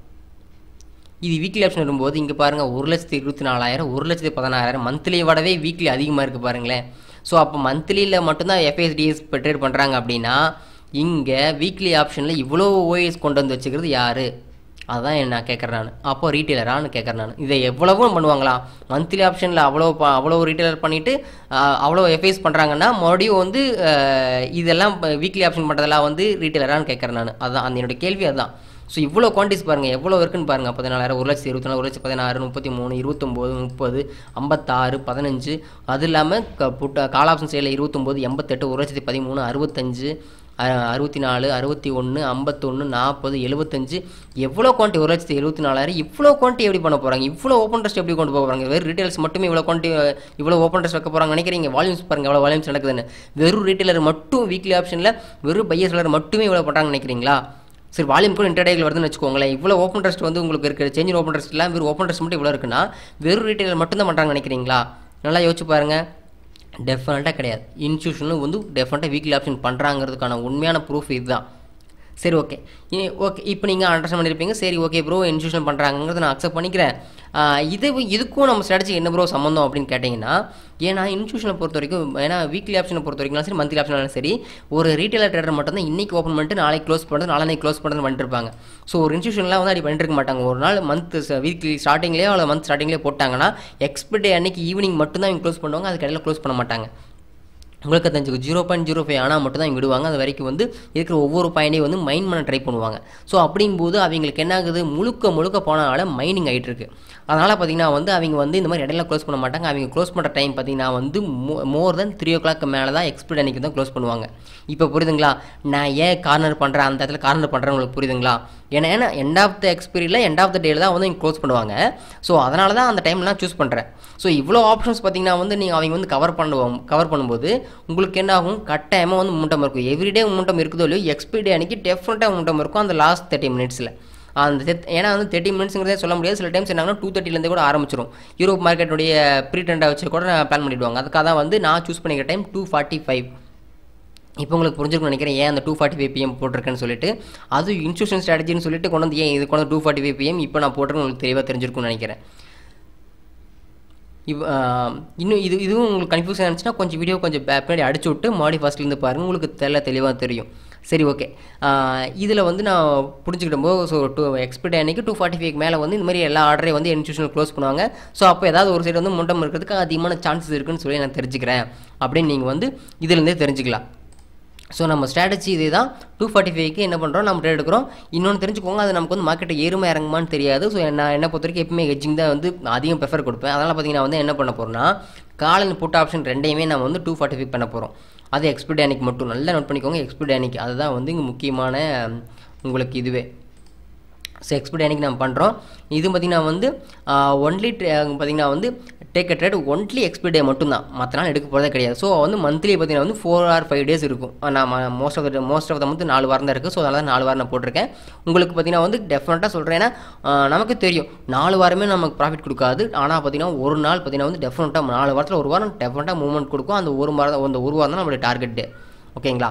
இது வீக்லி ஆப்ஷன் வரும்போது இங்கே பாருங்கள் ஒரு லட்சத்தி இருபத்தி நாலாயிரம் ஒரு லட்சத்தி பதினாயிரம் மந்த்லி விடவே வீக்லி அதிகமாக இருக்குது பாருங்களேன் ஸோ அப்போ மந்த்லியில் மட்டும்தான் எஃப்ஐஎஸ்டிஎஸ் இப்போ ட்ரேட் பண்ணுறாங்க அப்படின்னா இங்கே வீக்லி ஆப்ஷனில் இவ்வளோ ஓஎஸ் கொண்டு வந்து வச்சுக்கிறது யார் அதான் நான் கேட்குறேன் நான் அப்போ ரீட்டெயிலரான்னு கேட்குறேன் நான் இதை எவ்வளவும் பண்ணுவாங்களா மந்த்லி ஆப்ஷனில் அவ்வளோ ப அவ்வளோ ரீட்டெயிலர் பண்ணிவிட்டு அவ்வளோ எஃப்ஐஎஸ் பண்ணுறாங்கன்னா மறுபடியும் வந்து ஆஹ், இதெல்லாம் வீக்லி ஆப்ஷன் பண்ணுறதெல்லாம் வந்து ரீட்டெயிலரான்னு கேட்குறேன் நான் அதான் அந்த என்னோட கேள்வி அதுதான் ஸோ இவ்வளோ குவான்டிஸ் பாருங்கள் எவ்வளோ இருக்குன்னு பாருங்கள் பதினாலாயிரம் ஒரு லட்சத்தி இருபத்தி நாலு ஒரு லட்சத்தி பதினாறு முப்பத்தி மூணு இருபத்தொம்போது முப்பது ஐம்பத்தாறு பதினஞ்சு அது இல்லாமல் க புட்ட கால் ஆப்ஷன் சைடில் இருபத்தொம்போது எண்பத்தெட்டு ஒரு லட்சத்தி பதிமூணு அறுபத்தஞ்சு அ- அறுபத்தி நாலு அறுபத்தி ஒன்று ஐம்பத்தொன்று நாற்பது எழுபத்தஞ்சு எவ்வளோ குவான்டி ஒரு லட்சத்தி எழுபத்தி நாலாயிரம் இவ்வளோ குவான்டி எப்படி பண்ண போகிறாங்க இவ்வளோ ஓப்பன் ட்ரஸ்ட் எப்படி கொண்டு போக போகிறாங்க வெறும் ரீட்டைல்ஸ் மட்டுமே இவ்வளோ குவான்டி இவ்வளோ ஓப்பன் ட்ரஸ்ட் வைக்க போகிறாங்க நினைக்கிறீங்க வால்யூம்ஸ் பாருங்கள் எவ்வளோ வால்யூம்ஸ் நடக்குதுன்னு வெறும் ரீட்டைலர் மட்டும் வீக்லி ஆப்ஷனில் வெறும் பையர் செலர் மட்டுமே இவ்வளோ பண்ணுறாங்க நினைக்கிறீங்களா சரி வால்யூம் கூட இன்டர்டேயில் வருதுன்னு வச்சுக்கோங்களேன் இவ்வளோ ஓப்பன் ட்ரஸ்ட் வந்து உங்களுக்கு இருக்கிற சேஞ்ச் ஓப்பன் ட்ரஸ்ட் எல்லாம் வெறும் ஓப்பன் ட்ரஸ்ட் மட்டும் இவ்வளோ இருக்குன்னா வெறும் ரீட்டைலர் மட்டும் தான் பண்ணுறாங்க நினைக்கிறீங்களா நல்லா யோசிச்சு பாருங்கள் டெஃபினட்டாக கிடையாது இன்ஸ்டியூஷனும் வந்து டெஃபினட்டாக வீக்லி ஆப்ஷன் பண்ணுறாங்கிறதுக்கான உண்மையான ப்ரூஃப் இதுதான் சரி ஓகே ஓகே இப்போ நீங்கள் அண்டர்ஸ்டாண்ட் பண்ணியிருப்பீங்க சரி ஓகே ப்ரோ இன்ஸ்டியூஷன் பண்ணுறாங்கிறத நான் அக்செப்ட் பண்ணிக்கிறேன் ஆஹ் இது இதுக்கும் நம்ம ஸ்ட்ராட்டஜி என்ன ப்ரோ சம்மந்தம் அப்படின்னு கேட்டிங்கன்னா ஏன்னா இன்ஸ்டியூஷனை பொறுத்த வரைக்கும் ஏன்னா வீக்லி ஆப்ஷனை பொறுத்த வரைக்கும் சரி மந்த்லி ஆப்ஷனாலும் சரி ஒரு ரீட்டைலர் ட்ரேடர் மட்டும் தான் இன்றைக்கி ஓப்பன் பண்ணிட்டு நாளைக்கு க்ளோஸ் பண்ணுறது நாளைக்கு க்ளோஸ் பண்ணுறது பண்ணிட்டு இருப்பாங்க ஸோ ஒரு இன்ஸ்டியூஷன்லாம் வந்து அப்படி பண்ணிட்டு இருக்க மாட்டாங்க ஒரு நாள் மந்த் வீக்லி ஸ்டார்டிங்லேயோ அல்லது மந்த் ஸ்டார்டிங்லேயே போட்டாங்கன்னா எக்ஸ்பெக்ட் டே அன்னைக்கு ஈவினிங் மட்டும் தான் இவங்க க்ளோஸ் பண்ணுவாங்க அதுக்கு இடையில க்ளோஸ் பண்ண மாட்டாங்க உங்களுக்கு தெரிஞ்சுக்கும் ஜீரோ பாயிண்ட் ஜீரோ ஃபைவ் ஆனால் மட்டும் தான் இவங்க விடுவாங்க அது வரைக்கும் வந்து இருக்கிற ஒவ்வொரு பாயிண்டையும் வந்து மைன் பண்ண ட்ரை பண்ணுவாங்க ஸோ அப்படிங்கும்போது அவங்களுக்கு என்ன ஆகுது முழுக்க முழுக்க போனனால மைனிங் ஆகிட்டு இருக்கு அதனால் பார்த்தீங்கன்னா வந்து அவங்க வந்து இந்த மாதிரி இடையில க்ளோஸ் பண்ண மாட்டாங்க அவங்க க்ளோஸ் பண்ணுற டைம் பார்த்தீங்கன்னா வந்து மோர் தென் த்ரீ ஓ கிளாக் மேலே தான் எக்ஸ்பெக்ட் அன்றைக்கி தான் க்ளோஸ் பண்ணுவாங்க இப்போ புரியுதுங்களா நான் ஏன் கார்னர் பண்ணுறேன் அந்த இடத்துல கார்னர் பண்ணுறேன் உங்களுக்கு புரியுதுங்களா ஏன்னா ஏன்னா எண்ட் ஆஃப் த எக்ஸ்பீரியில் எண்ட் ஆஃப் த டேல தான் வந்து க்ளோஸ் பண்ணுவாங்க ஸோ அதனால தான் அந்த டைம் நான் சூஸ் பண்ணுறேன் ஸோ இவ்வளோ ஆப்ஷன்ஸ் பார்த்தீங்கன்னா வந்து நீங்கள் அவங்க வந்து கவர் பண்ணுவோம் கவர் பண்ணும்போது உங்களுக்கு என்ன ஆகும் கட்டாயமாக வந்து முட்டம் இருக்கும் எவ்ரிடே முட்டம் இருக்குதோ இல்லையோ எக்ஸ்பீரி அன்னைக்கு டெஃபினட்டாக முட்டம் இருக்கும் அந்த லாஸ்ட் தேர்ட்டி மினிட்ஸில் அந்த தெத்- ஏன்னா வந்து தேர்ட்டி மினிட்ஸுங்கிறதே சொல்ல முடியாது சில டைம்ஸ் என்னாங்கன்னா டூ தேர்ட்டிலேருந்து கூட ஆரம்பிச்சிடும் யூரோப் மார்க்கெட்டுடைய ப்ரீ ட்ரெண்டாக வச்சு கூட பிளான் பண்ணிவிடுவாங்க அதுக்காக தான் வந்து நான் சூஸ் பண்ணிக்கிற டைம் டூ ஃபார்ட்டி ஃபைவ் இப்போ உங்களுக்கு புரிஞ்சிருக்கும்னு நினைக்கிறேன் ஏன் அந்த டூ ஃபார்ட்டி ஃபைவ் பிஎம் போட்டிருக்கேன்னு சொல்லிட்டு அது இன்ஸ்டியூஷன் ஸ்ட்ராட்டஜின்னு சொல்லிட்டு கொண்டு வந்து ஏன் இது கொண்டு டூ ஃபார்ட்டி ஃபைவ் பிஎம் இப்போ நான் போட்டிருக்கேன் உங்களுக்கு தெளிவாக தெரிஞ்சிருக்கும்னு நினைக்கிறேன் இவ் ஆஹ் இன்னும் இது இதுவும் உங்களுக்கு கன்ஃபியூஷன் இருந்துச்சுன்னா கொஞ்சம் வீடியோ கொஞ்சம் பே- பின்னாடி அடிச்சு விட்டு மாடி ஃபஸ்ட்லேருந்து பாருங்கள் உங்களுக்கு தெரியல தெளிவாக தெரியும் சரி ஓகே இதில் வந்து நான் புரிஞ்சுக்கிடும் போது ஸோ டூ எக்ஸ்பெக்ட் அன்னைக்கு டூ ஃபார்ட்டி ஃபைவ் மேலே வந்து இந்த மாதிரி எல்லா ஆர்டரையும் வந்து இன்ஸ்டியூஷன் க்ளோஸ் பண்ணுவாங்க ஸோ அப்போ ஏதாவது ஒரு சைடு வந்து முண்டம் இருக்கிறதுக்கு அதிகமான சான்சஸ் இருக்குன்னு சொல்லி நான் தெரிஞ்சுக்கிறேன் அப்படின்னு நீங்கள் வந்து இதுலேருந்தே தெரிஞ்சுக்கலாம் ஸோ நம்ம ஸ்ட்ராட்டஜி இதே தான் டூ ஃபார்ட்டி ஃபைவ்க்கு என்ன பண்ணுறோம் நம்ம ட்ரேட் எடுக்கிறோம் இன்னொன்று தெரிஞ்சுக்கோங்க அது நமக்கு வந்து மார்க்கெட்டை ஏறுமா இறங்குமான்னு தெரியாது ஸோ நான் என்ன பொறுத்த வரைக்கும் எப்பவுமே ஹெஜ்ஜிங் தான் வந்து அதிகம் ப்ரிஃபர் கொடுப்பேன் அதனால் பார்த்தீங்கன்னா வந்து என்ன பண்ண போகிறோம்னா காலையில் புட் ஆப்ஷன் ரெண்டையுமே நம்ம வந்து டூ ஃபார்ட்டி ஃபைவ் பண்ண போகிறோம் அது எக்ஸ்பிரி அன்னைக்கு மட்டும் நல்லா நோட் பண்ணிக்கோங்க எக்ஸ்பிரி அன்னைக்கு அதுதான் வந்து இங்கே முக்கியமான உம், உங்களுக்கு இதுவே ஸோ எக்ஸ்பெக்ட் அன்றைக்கி நம்ம பண்ணுறோம் இது பார்த்திங்கன்னா வந்து ஒன்லி பார்த்திங்கன்னா வந்து take a trade only expect day மட்டும்தான் மற்ற நாள் எடுக்க போகிறதே கிடையாது ஸோ வந்து மந்த்லி பார்த்திங்கன்னா வந்து ஃபோர் ஆர் ஃபைவ் டேஸ் இருக்கும் நான் most of the most of the month நாலு வாரம் தான் இருக்குது ஸோ அதனால தான் நாலு வாரம் நான் போட்டிருக்கேன் உங்களுக்கு பார்த்திங்கன்னா வந்து டெஃபினட்டாக சொல்கிறேன் ஏன்னா ஆஹ் நமக்கு தெரியும் நாலு வாரமே நமக்கு ப்ராஃபிட் கொடுக்காது ஆனால் பார்த்திங்கன்னா ஒரு நாள் பார்த்திங்கன்னா வந்து டெஃபினட்டாக நாலு வாரத்தில் ஒரு வாரம் டெஃபினட்டாக மூவ்மெண்ட் கொடுக்கும் அந்த ஒரு வாரம் அந்த ஒரு வாரம் தான் நம்மளுடைய டார்கெட் டே ஓகேங்களா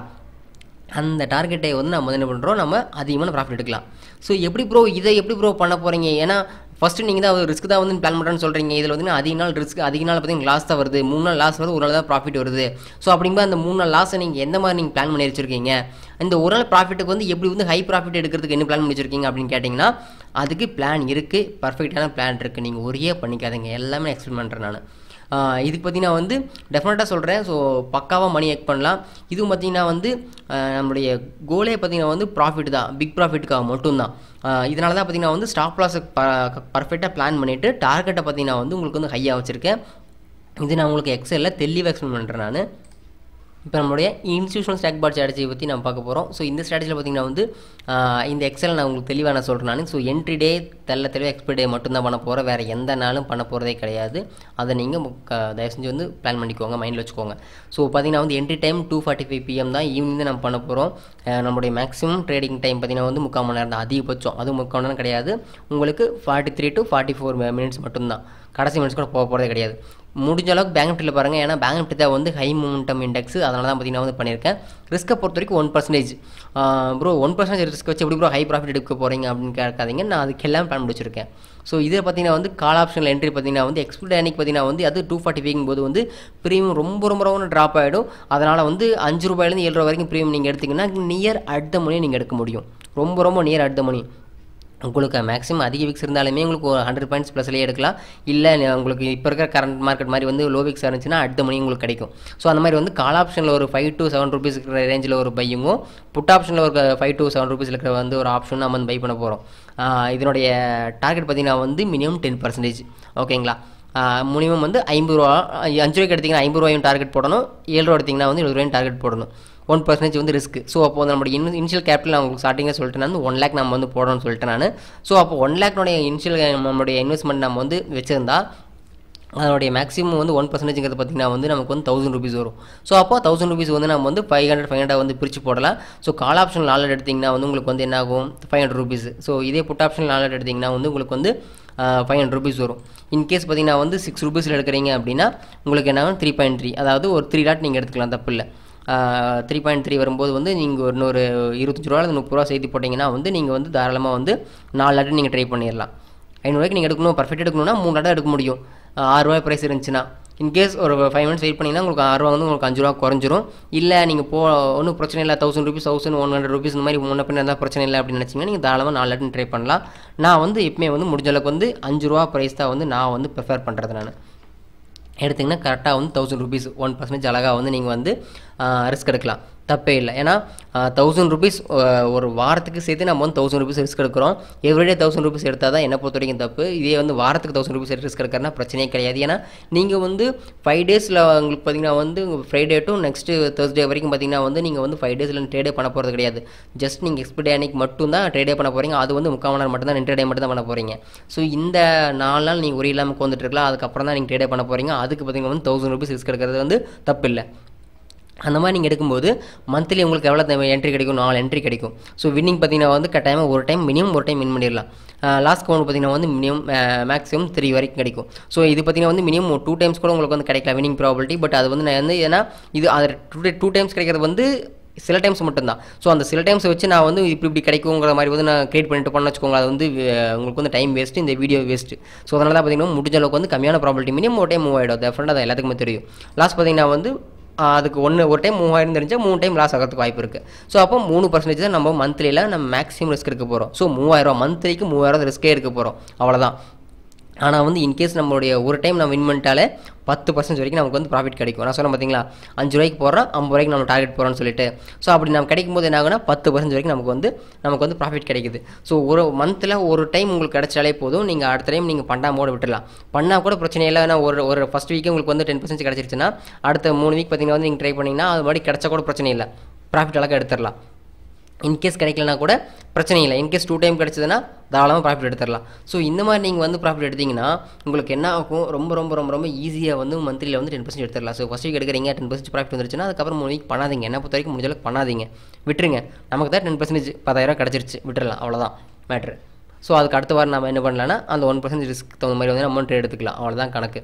அந்த டார்கெட்டை வந்து நம்ம வந்து என்ன பண்ணுறோம் நம்ம அதிகமான ப்ராஃபிட் எடுக்கலாம் ஸோ எப்படி ப்ரோ இதை எப்படி ப்ரோ பண்ண போகிறீங்க ஏன்னா ஃபஸ்ட்டு நீங்கள் தான் ரிஸ்க் தான் வந்து பிளான் பண்ணுறேன்னு சொல்கிறீங்க இதில் வந்து அதிக நாள் ரிஸ்க் அதிக நாள் பார்த்தீங்கன்னா லாஸ் தான் வருது மூணு நாள் லாஸ் வருது ஒரு நாள் தான் ப்ராஃபிட் வருது ஸோ அப்படிங்கும்போது அந்த மூணு நாள் லாஸை நீங்கள் எந்த மாதிரி நீங்கள் பிளான் பண்ணி வச்சிருக்கீங்க இந்த ஒரு நாள் ப்ராஃபிட்டுக்கு வந்து எப்படி வந்து ஹை ப்ராஃபிட் எடுக்கிறதுக்கு என்ன பிளான் பண்ணி வச்சிருக்கீங்க அப்படின்னு கேட்டிங்கன்னா அதுக்கு பிளான் இருக்குது பர்ஃபெக்டான பிளான் இருக்குது நீங்கள் ஒரே பண்ணிக்காதீங்க எல்லாமே எக்ஸ்பிளைன் பண்ணுறேன் நான் ஆஹ் இதுக்கு பார்த்தீங்கன்னா வந்து டெஃபினட்டாக சொல்கிறேன் ஸோ பக்காவாக மணி ஏக் பண்ணலாம் இதுவும் பார்த்தீங்கன்னா வந்து ஆஹ் நம்மளுடைய கோலே பார்த்தீங்கன்னா வந்து ப்ராஃபிட் தான் பிக் ப்ராஃபிட்டுக்காக மட்டும்தான் ஆஹ் இதனால தான் பார்த்தீங்கன்னா வந்து ஸ்டாப் லாஸை பர்ஃபெக்டாக பிளான் பண்ணிவிட்டு டார்கெட்டை பார்த்தீங்கன்னா வந்து உங்களுக்கு வந்து ஹையாக வச்சுருக்கேன் இது நான் உங்களுக்கு எக்ஸலில் தெளிவாக எக்ஸ்பிளைன் பண்ணுறேன் நான் இப்போ நம்மளுடைய இன்ஸ்டியூஷனல் ஸ்டாக் பாட் ஸ்ட்ராட்டஜி பற்றி நம்ம பார்க்க போகிறோம் ஸோ இந்த ஸ்ட்ராட்டஜியில் பார்த்தீங்கன்னா வந்து ஆஹ் இந்த எக்ஸல் நான் உங்களுக்கு தெளிவாக நான் சொல்கிறேன் நான் ஸோ என்ட்ரி டே தெல்ல தெளிவாக எக்ஸ்பைரி டே மட்டும்தான் பண்ண போகிறேன் வேறு எந்த நாளும் பண்ண போகிறதே கிடையாது அதை நீங்கள் தயவு செஞ்சு வந்து பிளான் பண்ணிக்கோங்க மைண்டில் வச்சுக்கோங்க ஸோ பார்த்தீங்கன்னா வந்து entry time two forty five PM தான் ஈவினிங் தான் நம்ம பண்ண போகிறோம் நம்மளுடைய மேக்ஸிமம் ட்ரேடிங் டைம் பார்த்தீங்கன்னா வந்து முக்கால் மணி நேரம் தான் அதிகபட்சம் அதுவும் முக்கால் மணி நேரம் கிடையாது உங்களுக்கு forty three to forty four minutes மட்டும்தான் கடைசி மினிட்ஸ் கூட போக போகிறதே கிடையாது முடிஞ்ச அளவுக்கு பேங்க் நிஃப்டியில் பாருங்கள் ஏன்னா பேங்க் நிஃப்டி தான் வந்து ஹை மூமெண்டம் இண்டெக்ஸ் அதனால தான் பார்த்தீங்கன்னா வந்து பண்ணியிருக்கேன் ரிஸ்க்கை பொறுத்த வரைக்கும் one percentage bro one percentage risk வச்சு எப்படி ப்ரோ ஹை ப்ராஃபிட் எடுக்க போகிறீங்க அப்படின்னு கேட்காதீங்க நான் அதுக்கு எல்லாம் பிளான் வச்சிருக்கேன் ஸோ இதில் பார்த்தீங்கன்னா வந்து கால் ஆப்ஷனில் என்ட்ரி பார்த்தீங்கன்னா வந்து எக்ஸ்பெக்ட் அன்னைக்கு பார்த்தீங்கன்னா வந்து அது டூ ஃபார்ட்டி ஃபைவ் போது வந்து ப்ரீமியம் ரொம்ப ரொம்ப ரொம்ப ட்ராப் ஆகிடும் அதனால் வந்து அஞ்சு ரூபாயிலேருந்து ஏழு ரூபா வரைக்கும் ப்ரீமியம் நீங்கள் எடுத்தீங்கன்னா நியர் அட் த மணி நீங்கள் எடுக்க முடியும் ரொம்ப ரொம்ப நியர் அட் த மணி உங்களுக்கு மேக்ஸிமம் அதிக விக்ஸ் இருந்தாலுமே உங்களுக்கு ஒரு ஹண்ட்ரட் பாயிண்ட்ஸ் ப்ளஸ்லேயே எடுக்கலாம் இல்லை உங்களுக்கு இப்போ இருக்கிற கரண்ட் மார்க்கெட் மாதிரி வந்து லோ விக்ஸ் இருந்துச்சுன்னா அடுத்த மணி உங்களுக்கு கிடைக்கும் ஸோ அந்த மாதிரி வந்து கால் ஆப்ஷனில் ஒரு ஃபைவ் டு செவன் ருபீஸ் இருக்கிற ரேஞ்சில் ஒரு பையுங்கும் புட் ஆப்ஷனில் ஒரு ஃபைவ் டு செவன் ருபீஸ் இருக்கிற வந்து ஒரு ஆப்ஷன் நம்ம வந்து பை பண்ண போகிறோம் இதனுடைய டார்கெட் பார்த்தீங்கன்னா வந்து மினிமம் டென் பர்சன்டேஜ் ஓகேங்களா மினிமம் வந்து ஐம்பது ரூபா அஞ்சு ரூபாய்க்கு எடுத்திங்கன்னா ஐம்பது ரூபாயும் டார்கெட் போடணும் ஏழு ரூபா எடுத்திங்கன்னா வந்து எழுபது ரூபாயும் டார்கெட் போடணும் ஒன் பர்சன்டேஜ் வந்து ரிஸ்க் ஸோ அப்போ வந்து நம்மளுடைய இன் இனிஷியல் கேபிட்டல் நான் உங்களுக்கு ஸ்டார்டிங்கில் சொல்லிட்டு நான் ஒன் லேக் நம்ம வந்து போடணும்னு சொல்லிட்டு நான் ஸோ அப்போ ஒன் லேக்னுடைய இனிஷியல் நம்மளுடைய இன்வெஸ்ட்மெண்ட் நம்ம வந்து வச்சுருந்தா அதனுடைய மேக்ஸிமம் வந்து ஒன் பர்சன்டேஜ்ங்கிறது பார்த்திங்கன்னா வந்து நமக்கு வந்து தௌசண்ட் ருபீஸ் வரும் ஸோ அப்போ தௌசண்ட் ருபீஸ் வந்து நம்ம வந்து ஃபைவ் ஹண்ட்ரட் ஃபைவ் ஹண்ட்ரட் வந்து பிரித்து போடலாம் ஸோ கால் ஆப்ஷன் நாலு எடுத்திங்கன்னா வந்து உங்களுக்கு வந்து என்ன ஆகும் ஃபைவ் ஹண்ட்ரட் ருபீஸ் ஸோ இதே புட் ஆப்ஷன் நாலு எடுத்திங்கன்னா வந்து உங்களுக்கு வந்து ஃபைவ் ஹண்ட்ரட் ருபீஸ் வரும் இன்கேஸ் பார்த்தீங்கன்னா வந்து சிக்ஸ் ருபீஸில் எடுக்கிறீங்க அப்படின்னா உங்களுக்கு என்ன ஆகும் த்ரீ பாயிண்ட் த்ரீ அதாவது ஒரு த்ரீ லாட் நீங்கள் எடுத்துக்கலாம் தப்பு இல்லை த்ரீ பாயிண்ட் த்ரீ வரும்போது வந்து நீங்கள் இன்னொரு இருபத்தஞ்சு ரூபா அல்லது முப்பது ரூபா சேர்த்து போட்டிங்கன்னா வந்து நீங்கள் வந்து தாராளமாக வந்து நாலு லாட்டு நீங்கள் ட்ரை பண்ணிடலாம் ஐநூறுவாய்க்கு நீங்கள் எடுக்கணும் பர்ஃபெக்ட் எடுக்கணும்னா மூணு லாட்டாக எடுக்க முடியும் ஆறுரூவா ப்ரைஸ் இருந்துச்சுன்னா இன்கேஸ் ஒரு ஃபைவ் மினிட்ஸ் வெயிட் பண்ணிங்கன்னா உங்களுக்கு ஆறுரூவா வந்து உங்களுக்கு அஞ்சு ரூபா குறைஞ்சிரும் இல்லை நீங்கள் போ ஒன்றும் பிரச்சனை இல்லை thousand rupees thousand one hundred rupees இந்த மாதிரி முன்ன பின்ன இருந்தால் பிரச்சனை இல்லை அப்படின்னு நினச்சிங்கன்னா நீங்கள் தாராளமாக நாலு லாட்டு ட்ரை பண்ணலாம் நான் வந்து எப்பவுமே வந்து முடிஞ்ச அளவுக்கு வந்து அஞ்சு ரூபா ப்ரைஸ் தான் வந்து நான் வந்து ப்ரிஃபர் பண்ணுறது நான் எடுத்திங்கன்னா கரெக்டாக வந்து தௌசண்ட் ருபீஸ் ஒன் பர்சன்டேஜ் அழகாக வந்து நீங்கள் வந்து ரிஸ்க் எடுக்கலாம் தப்பே இல்லை ஏன்னா தௌசண்ட் ருபீஸ் ஒரு வாரத்துக்கு சேர்த்து நம்ம வந்து தௌசண்ட் ருபீஸ் ரிஸ்க் எடுக்கிறோம் எவ்ரிடே தௌசண்ட் ருபீஸ் எடுத்தால் தான் என்ன பொறுத்த வரைக்கும் தப்பு இதே வந்து வாரத்துக்கு தௌசண்ட் ருபீஸ் ரிஸ்க் எடுக்கிறனா பிரச்சனையே கிடையாது ஏன்னா நீங்கள் வந்து ஃபைவ் டேஸில் உங்களுக்கு பார்த்தீங்கன்னா வந்து ஃப்ரைடே டு நெக்ஸ்ட்டு தேர்ஸ்டே வரைக்கும் பார்த்தீங்கன்னா வந்து நீங்கள் வந்து ஃபைவ் டேஸில் ட்ரேடே பண்ண போகிறது கிடையாது ஜஸ்ட் நீங்கள் எக்ஸ்பிரி அன்னைக்கு மட்டும் தான் ட்ரேடே பண்ண போகிறீங்க அது வந்து முக்கால் மணி நேரம் மட்டும் தான் இன்டர்டே மட்டும் தான் பண்ண போகிறீங்க ஸோ இந்த நாலு நாள் நீங்கள் ஒரு இல்லாமல் உட்காந்துட்டு இருக்கலாம் அதுக்கப்புறம் தான் நீங்கள் ட்ரேடே பண்ண போகிறீங்க அதுக்கு பார்த்தீங்கன்னா வந்து தௌசண்ட் ருபீஸ் ரிஸ்க் எடுக்கிறது வந்து தப்பு இல்லை அந்த மாதிரி நீங்கள் எடுக்கும்போது மந்த்லி உங்களுக்கு எவ்வளோ என்ட்ரி கிடைக்கும் நாலு என்ட்ரி கிடைக்கும் ஸோ வின்னிங் பார்த்தீங்கன்னா வந்து கட்டாயமாக ஒரு டைம் மினிமம் ஒரு டைம் வின் பண்ணிடலாம் லாஸ்ட் கவுண்ட் பார்த்தீங்கன்னா வந்து மினிமம் மேக்ஸிமம் த்ரீ வரைக்கும் கிடைக்கும் ஸோ இது பார்த்தீங்கன்னா வந்து மினிமம் டூ டைம்ஸ் கூட உங்களுக்கு வந்து கிடைக்கலாம் வின்னிங் ப்ராபிலிட்டி பட் அது வந்து நான் வந்து ஏன்னா இது அது டூ டூ டைம்ஸ் கிடைக்கிறது வந்து சில டைம்ஸ் மட்டும்தான் ஸோ அந்த சில டைம்ஸ் வச்சு நான் வந்து இப்படி இப்படி கிடைக்குங்கிற மாதிரி வந்து நான் கிரியேட் பண்ணிட்டு பண்ண வச்சுக்கோங்க அது வந்து உங்களுக்கு வந்து டைம் வேஸ்ட்டு இந்த வீடியோ வேஸ்ட்டு ஸோ அதனால தான் பார்த்தீங்கன்னா முடிஞ்ச அளவுக்கு வந்து கம்மியான ப்ராபிலிட்டி மினிமம் ஒரு டைம் மூவ் ஆகிடும் டெஃபரெண்ட் அது எல்லாத்துக்குமே தெரியும் லாஸ்ட் பார்த்தீங்கன்னா வந்து அதுக்கு ஒன்று ஒரு டைம் மூவாயிரம் தெரிஞ்சால் மூணு டைம் லாஸ் ஆகிறதுக்கு வாய்ப்பு இருக்குது ஸோ அப்போ மூணு பர்சன்டேஜ் தான் நம்ம மந்த்லியில் நம்ம மேக்ஸிமம் ரிஸ்க் எடுக்க போகிறோம் ஸோ மூவாயிரம் மந்த்லிக்கு மூவாயிரம் ரிஸ்க்கே எடுக்க போகிறோம் அவ்வளோதான் ஆனால் வந்து இன்கேஸ் நம்மளுடைய ஒரு டைம் நம்ம வின் பண்ணிட்டாலே பத்து பர்சன்ட் வரைக்கும் நமக்கு வந்து ப்ராஃபிட் கிடைக்கும் நான் சொன்னேன் பார்த்தீங்களா அஞ்சு ரூபாய்க்கு போடுறோம் ஐம்பது ரூபாய்க்கு நம்ம டார்கெட் போகிறோம்னு சொல்லிட்டு ஸோ அப்படி நம்ம கிடைக்கும் போது என்ன ஆகுனா பத்து பர்சன்ட் வரைக்கும் நமக்கு வந்து நமக்கு வந்து ப்ராஃபிட் கிடைக்குது ஸோ ஒரு மந்தில் ஒரு டைம் உங்களுக்கு கிடைச்சாலே போதும் நீங்கள் அடுத்த டைம் நீங்கள் பண்ணாமோட விட்டுடலாம் பண்ணால் கூட பிரச்சனை இல்லை ஏன்னா ஒரு ஒரு ஃபஸ்ட் வீக்கே உங்களுக்கு வந்து டென் பர்சன்ட் கிடச்சிருச்சுன்னா அடுத்த மூணு வீக் பார்த்தீங்கன்னா வந்து நீங்கள் ட்ரை பண்ணிங்கன்னா அது மாதிரி கிடச்சா கூட பிரச்சனை இல்லை ப்ராஃபிட் அழகாக எடுத்துடலாம் இன்கேஸ் கிடைக்கலனா கூட பிரச்சனை இல்லை இன்கேஸ் டூ டைம் கிடச்சதுன்னா தாராளமாக ப்ராஃபிட் எடுத்துடலாம் ஸோ இந்த மாதிரி நீங்கள் வந்து ப்ராஃபிட் எடுத்திங்கன்னா உங்களுக்கு என்ன ஆகும் ரொம்ப ரொம்ப ரொம்ப ரொம்ப ஈஸியாக வந்து மந்த்லியில் வந்து டென் பர்சன்ட் எடுத்துடலாம் ஸோ ஃபஸ்ட் வீக் எடுக்கிறீங்க டென் பர்சன்ட் ப்ராஃபிட் வந்துருச்சுன்னா அதுக்கப்புறம் மூணு வீக் பண்ணாதீங்க என்ன பொறுத்த வரைக்கும் முடிஞ்ச அளவுக்கு பண்ணாதீங்க விட்டுருங்க நமக்கு தான் டென் பர்சன்டேஜ் பத்தாயிரம் கிடச்சிருச்சு விட்டுறலாம் அவ்வளோதான் மேட்ரு ஸோ அதுக்கு அடுத்த வாரம் நம்ம என்ன பண்ணலாம்னா அந்த ஒன் பர்சன்ட் ரிஸ்க் தகுந்த மாதிரி வந்து அமௌண்ட் எடுத்துக்கலாம் அவ்வளோதான் கணக்கு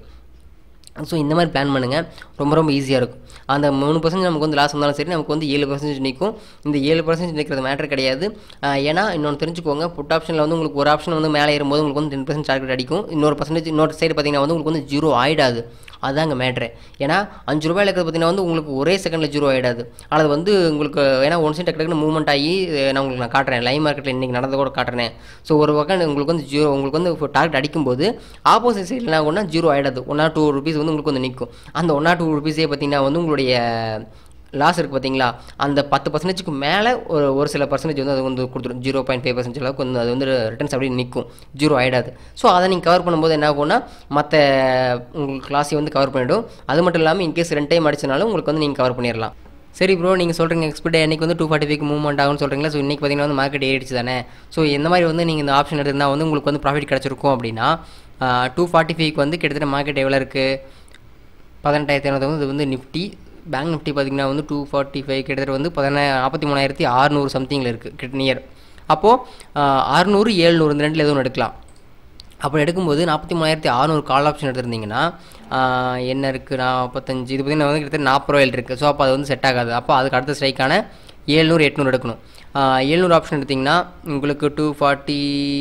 ஸோ இந்த மாதிரி பிளான் பண்ணுங்கள் ரொம்ப ரொம்ப ஈஸியாக இருக்கும் அந்த மூணு பர்சன்ட் நமக்கு வந்து லாஸ் வந்தாலும் சரி நமக்கு வந்து ஏழு பர்சன்டேஜ் நிற்கும் இந்த ஏழு பர்சன்டேஜ் நிற்கிறது மேட்டர் கிடையாது ஏன்னா இன்னொன்று தெரிஞ்சுக்கோங்க புட் ஆப்ஷனில் வந்து உங்களுக்கு ஒரு ஆப்ஷன் வந்து மேலே ஏறும்போது உங்களுக்கு வந்து டென் பர்சன்ட் டார்கெட் அடிக்கும் இன்னொரு பர்சன்டேஜ் இன்னொரு சைடு பார்த்தீங்கன்னா வந்து உங்களுக்கு வந்து ஜீரோ ஆகிடாது அதுதாங்க மேட்ரு ஏன்னா அஞ்சு ரூபாயில் இருக்கிறது பார்த்தீங்கன்னா வந்து உங்களுக்கு ஒரே செகண்டில் ஜீரோ ஆகிடாது அது வந்து உங்களுக்கு ஏன்னா ஒன் சைட் டக்கு மூவ்மெண்ட் ஆகி நான் உங்களுக்கு நான் காட்டுறேன் லைவ் மார்க்கெட்டில் இன்றைக்கி நடந்த கூட காட்டுறேன் ஸோ ஒரு பக்கம் உங்களுக்கு வந்து ஜீரோ உங்களுக்கு வந்து டார்கெட் அடிக்கும்போது ஆப்போசிட் சைடில் என்ன ஒன்றா ஜீரோ ஆகிடாது ஒன் ஆர் டூ ருபீஸ் வந்து உங்களுக்கு வந்து நிற்கும் அந்த ஒன் ஆர் டூ ருபீஸே பார்த்தீங்கன்னா வந்து உங்களுடைய லாஸ் இருக்குது பார்த்தீங்களா அந்த பத்து பர்சன்டேஜுக்கு மேலே ஒரு ஒரு சில பர்சன்டேஜ் வந்து அது வந்து கொடுத்துரும் ஜீரோ பாயிண்ட் ஃபைவ் பர்சன்டேஜ் அளவுக்கு வந்து அது வந்து ரிட்டர்ன்ஸ் அப்படியே நிற்கும் ஜீரோ ஆகிடாது ஸோ அதை நீங்கள் கவர் பண்ணும்போது என்ன ஆகும்னா மற்ற உங்களுக்கு கிளாஸை வந்து கவர் பண்ணிவிடும் அது மட்டும் இல்லாமல் இன்கேஸ் ரெண்டு டைம் அடிச்சனாலும் உங்களுக்கு வந்து நீங்கள் கவர் பண்ணிடலாம் சரி ப்ரோ நீங்கள் சொல்கிறீங்க எக்ஸ்பெக்ட் அன்றைக்கி வந்து டூ ஃபார்ட்டி ஃபைவ் மூவ்மெண்ட் ஆகும்னு சொல்கிறீங்களா ஸோ இன்றைக்கி பார்த்தீங்கன்னா வந்து மார்க்கெட் ஏறிடுச்சு தானே ஸோ இந்த மாதிரி வந்து நீங்கள் இந்த ஆப்ஷன் எடுத்திருந்தால் வந்து உங்களுக்கு வந்து ப்ராஃபிட் கிடச்சிருக்கும் அப்படின்னா டூ ஃபார்ட்டி ஃபைவ்க்கு வந்து கிட்டத்தட்ட மார்க்கெட் எவ்வளோ இருக்குது பதினெட்டாயிரத்தி ஐநூறு வந்து இது வந்து நிஃப்டி பேங்க் நிஃப்டி பார்த்திங்கன்னா வந்து டூ ஃபார்ட்டி ஃபைவ் கிட்டத்தட்ட வந்து பதினா நாற்பத்தி மூணாயிரத்தி அறுநூறு சம்திங்கில் இருக்குது கிட்ட நியர் அப்போது அறுநூறு ஏழ்நூறு இந்த ரெண்டில் எதுவும் ஒன்று எடுக்கலாம் அப்படி எடுக்கும்போது நாற்பத்தி மூணாயிரத்தி அறநூறு கால் ஆப்ஷன் எடுத்திருந்தீங்கன்னா என்ன இருக்குது நாற்பத்தஞ்சு இது பார்த்திங்கன்னா வந்து கிட்டத்தட்ட நாற்பது ரூபாயில் இருக்குது ஸோ அப்போ அது வந்து செட் ஆகாது அப்போ அதுக்கு அடுத்த ஸ்ட்ரைக்கான ஏழ்நூறு எட்நூறு எடுக்கணும் ஏழ்நூறு ஆப்ஷன் எடுத்திங்கன்னா உங்களுக்கு two forty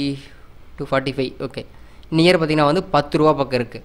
two forty five okay near பார்த்திங்கன்னா வந்து பத்து ரூபா பக்கம் இருக்குது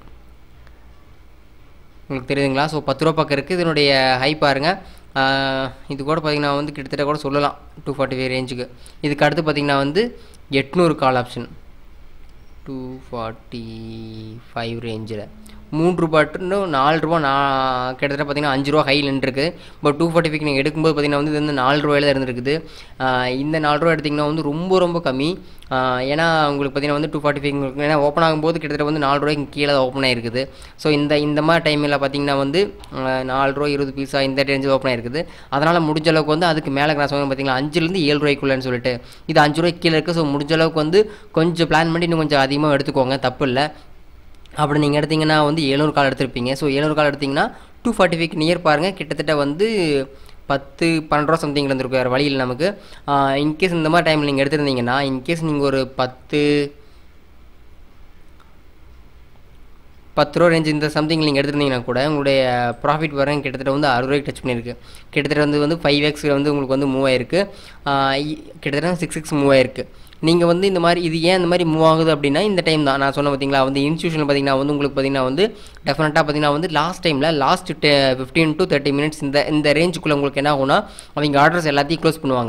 உங்களுக்கு தெரியுதுங்களா ஸோ பத்து ரூபா பக்கம் இருக்குது இதனுடைய ஹை பாருங்கள் இது கூட பார்த்திங்கன்னா வந்து கிட்டத்தட்ட கூட சொல்லலாம் டூ ஃபார்ட்டி ஃபைவ் ரேஞ்சுக்கு இதுக்கு அடுத்து பார்த்திங்கன்னா வந்து எட்நூறு call option two forty five ரேஞ்சில் மூன்று ரூபா டு நாலு ரூபா நான் கிட்டத்தட்ட பார்த்தீங்கன்னா அஞ்சு ரூபா ஹையில் நின்றுருக்கு பட் டூ ஃபார்ட்டி ஃபைவ் நீங்கள் எடுக்கும்போது பார்த்தீங்கன்னா வந்து இது வந்து நாலு ரூபாயில் தான் இருந்திருக்குது இந்த நாலு ரூபா எடுத்திங்கன்னா வந்து ரொம்ப ரொம்ப கம்மி ஏன்னா உங்களுக்கு பார்த்தீங்கன்னா வந்து டூ ஃபார்ட்டி ஃபைவ் ஏன்னா ஓப்பன் ஆகும்போது கிட்டத்தட்ட வந்து நாலு ரூபாய்க்கு கீழே தான் ஓப்பன் ஆகிருக்குது ஸோ இந்த இந்த மாதிரி டைமில் பார்த்தீங்கன்னா வந்து நாலு ரூபா இருபது பீஸா இந்த ரேஞ்சு ஓப்பன் ஆகிருக்குது அதனால் முடிஞ்ச அளவுக்கு வந்து அதுக்கு மேலே நான் சொன்னேன் பார்த்தீங்களா அஞ்சுலேருந்து ஏழு ரூபாய்க்குள்ளேன்னு சொல்லிட்டு இது அஞ்சு ரூபாய்க்கு கீழே இருக்குது ஸோ முடிஞ்ச அளவுக்கு வந்து கொஞ்சம் பிளான் பண்ணி இன்னும் கொஞ்சம் அதிகமாக எடுத்துக்கோங்க தப்பு இல்லை அப்படி நீங்கள் எடுத்திங்கன்னா வந்து எழுநூறு கால் எடுத்திருப்பீங்க ஸோ எழுநூறு கால் எடுத்திங்கன்னா டூ ஃபார்ட்டி ஃபைவ் நியர் பாருங்கள் கிட்டத்தட்ட வந்து பத்து பன்னெண்டு ரூபா சம்திங் இருந்திருக்கு வேறு வழியில் நமக்கு இன்கேஸ் இந்த மாதிரி டைமில் நீங்கள் எடுத்திருந்தீங்கன்னா இன்கேஸ் நீங்கள் ஒரு பத்து பத்து ரூபா ரேஞ்ச் இந்த சம்திங் நீங்கள் எடுத்துருந்தீங்கன்னா கூட உங்களுடைய ப்ராஃபிட் வர கிட்டத்தட்ட வந்து அறுபது ரூபாய்க்கு டச் பண்ணியிருக்கு கிட்டத்தட்ட வந்து வந்து ஃபைவ் எக்ஸில் வந்து உங்களுக்கு வந்து மூவ் ஆயிருக்கு ஆஹ் இ- கிட்டத்தட்ட சிக்ஸ் எக்ஸ் மூவ் ஆயிருக்கு நீங்கள் வந்து இந்த மாதிரி இது ஏன் இந்த மாதிரி மூவ் ஆகுது அப்படின்னா இந்த டைம் தான் நான் சொன்ன பார்த்தீங்களா வந்து இன்ஸ்டியூஷன் பார்த்தீங்கன்னா வந்து உங்களுக்கு பார்த்தீங்கன்னா வந்து டெஃபினட்டாக பார்த்தீங்கன்னா வந்து லாஸ்ட் டைமில் last fifteen to thirty minutes இந்த இந்த ரேஞ்சுக்குள்ளே உங்களுக்கு என்ன ஆகும்னா அவங்க ஆர்டர்ஸ் எல்லாத்தையும் க்ளோஸ் பண்ணுவாங்க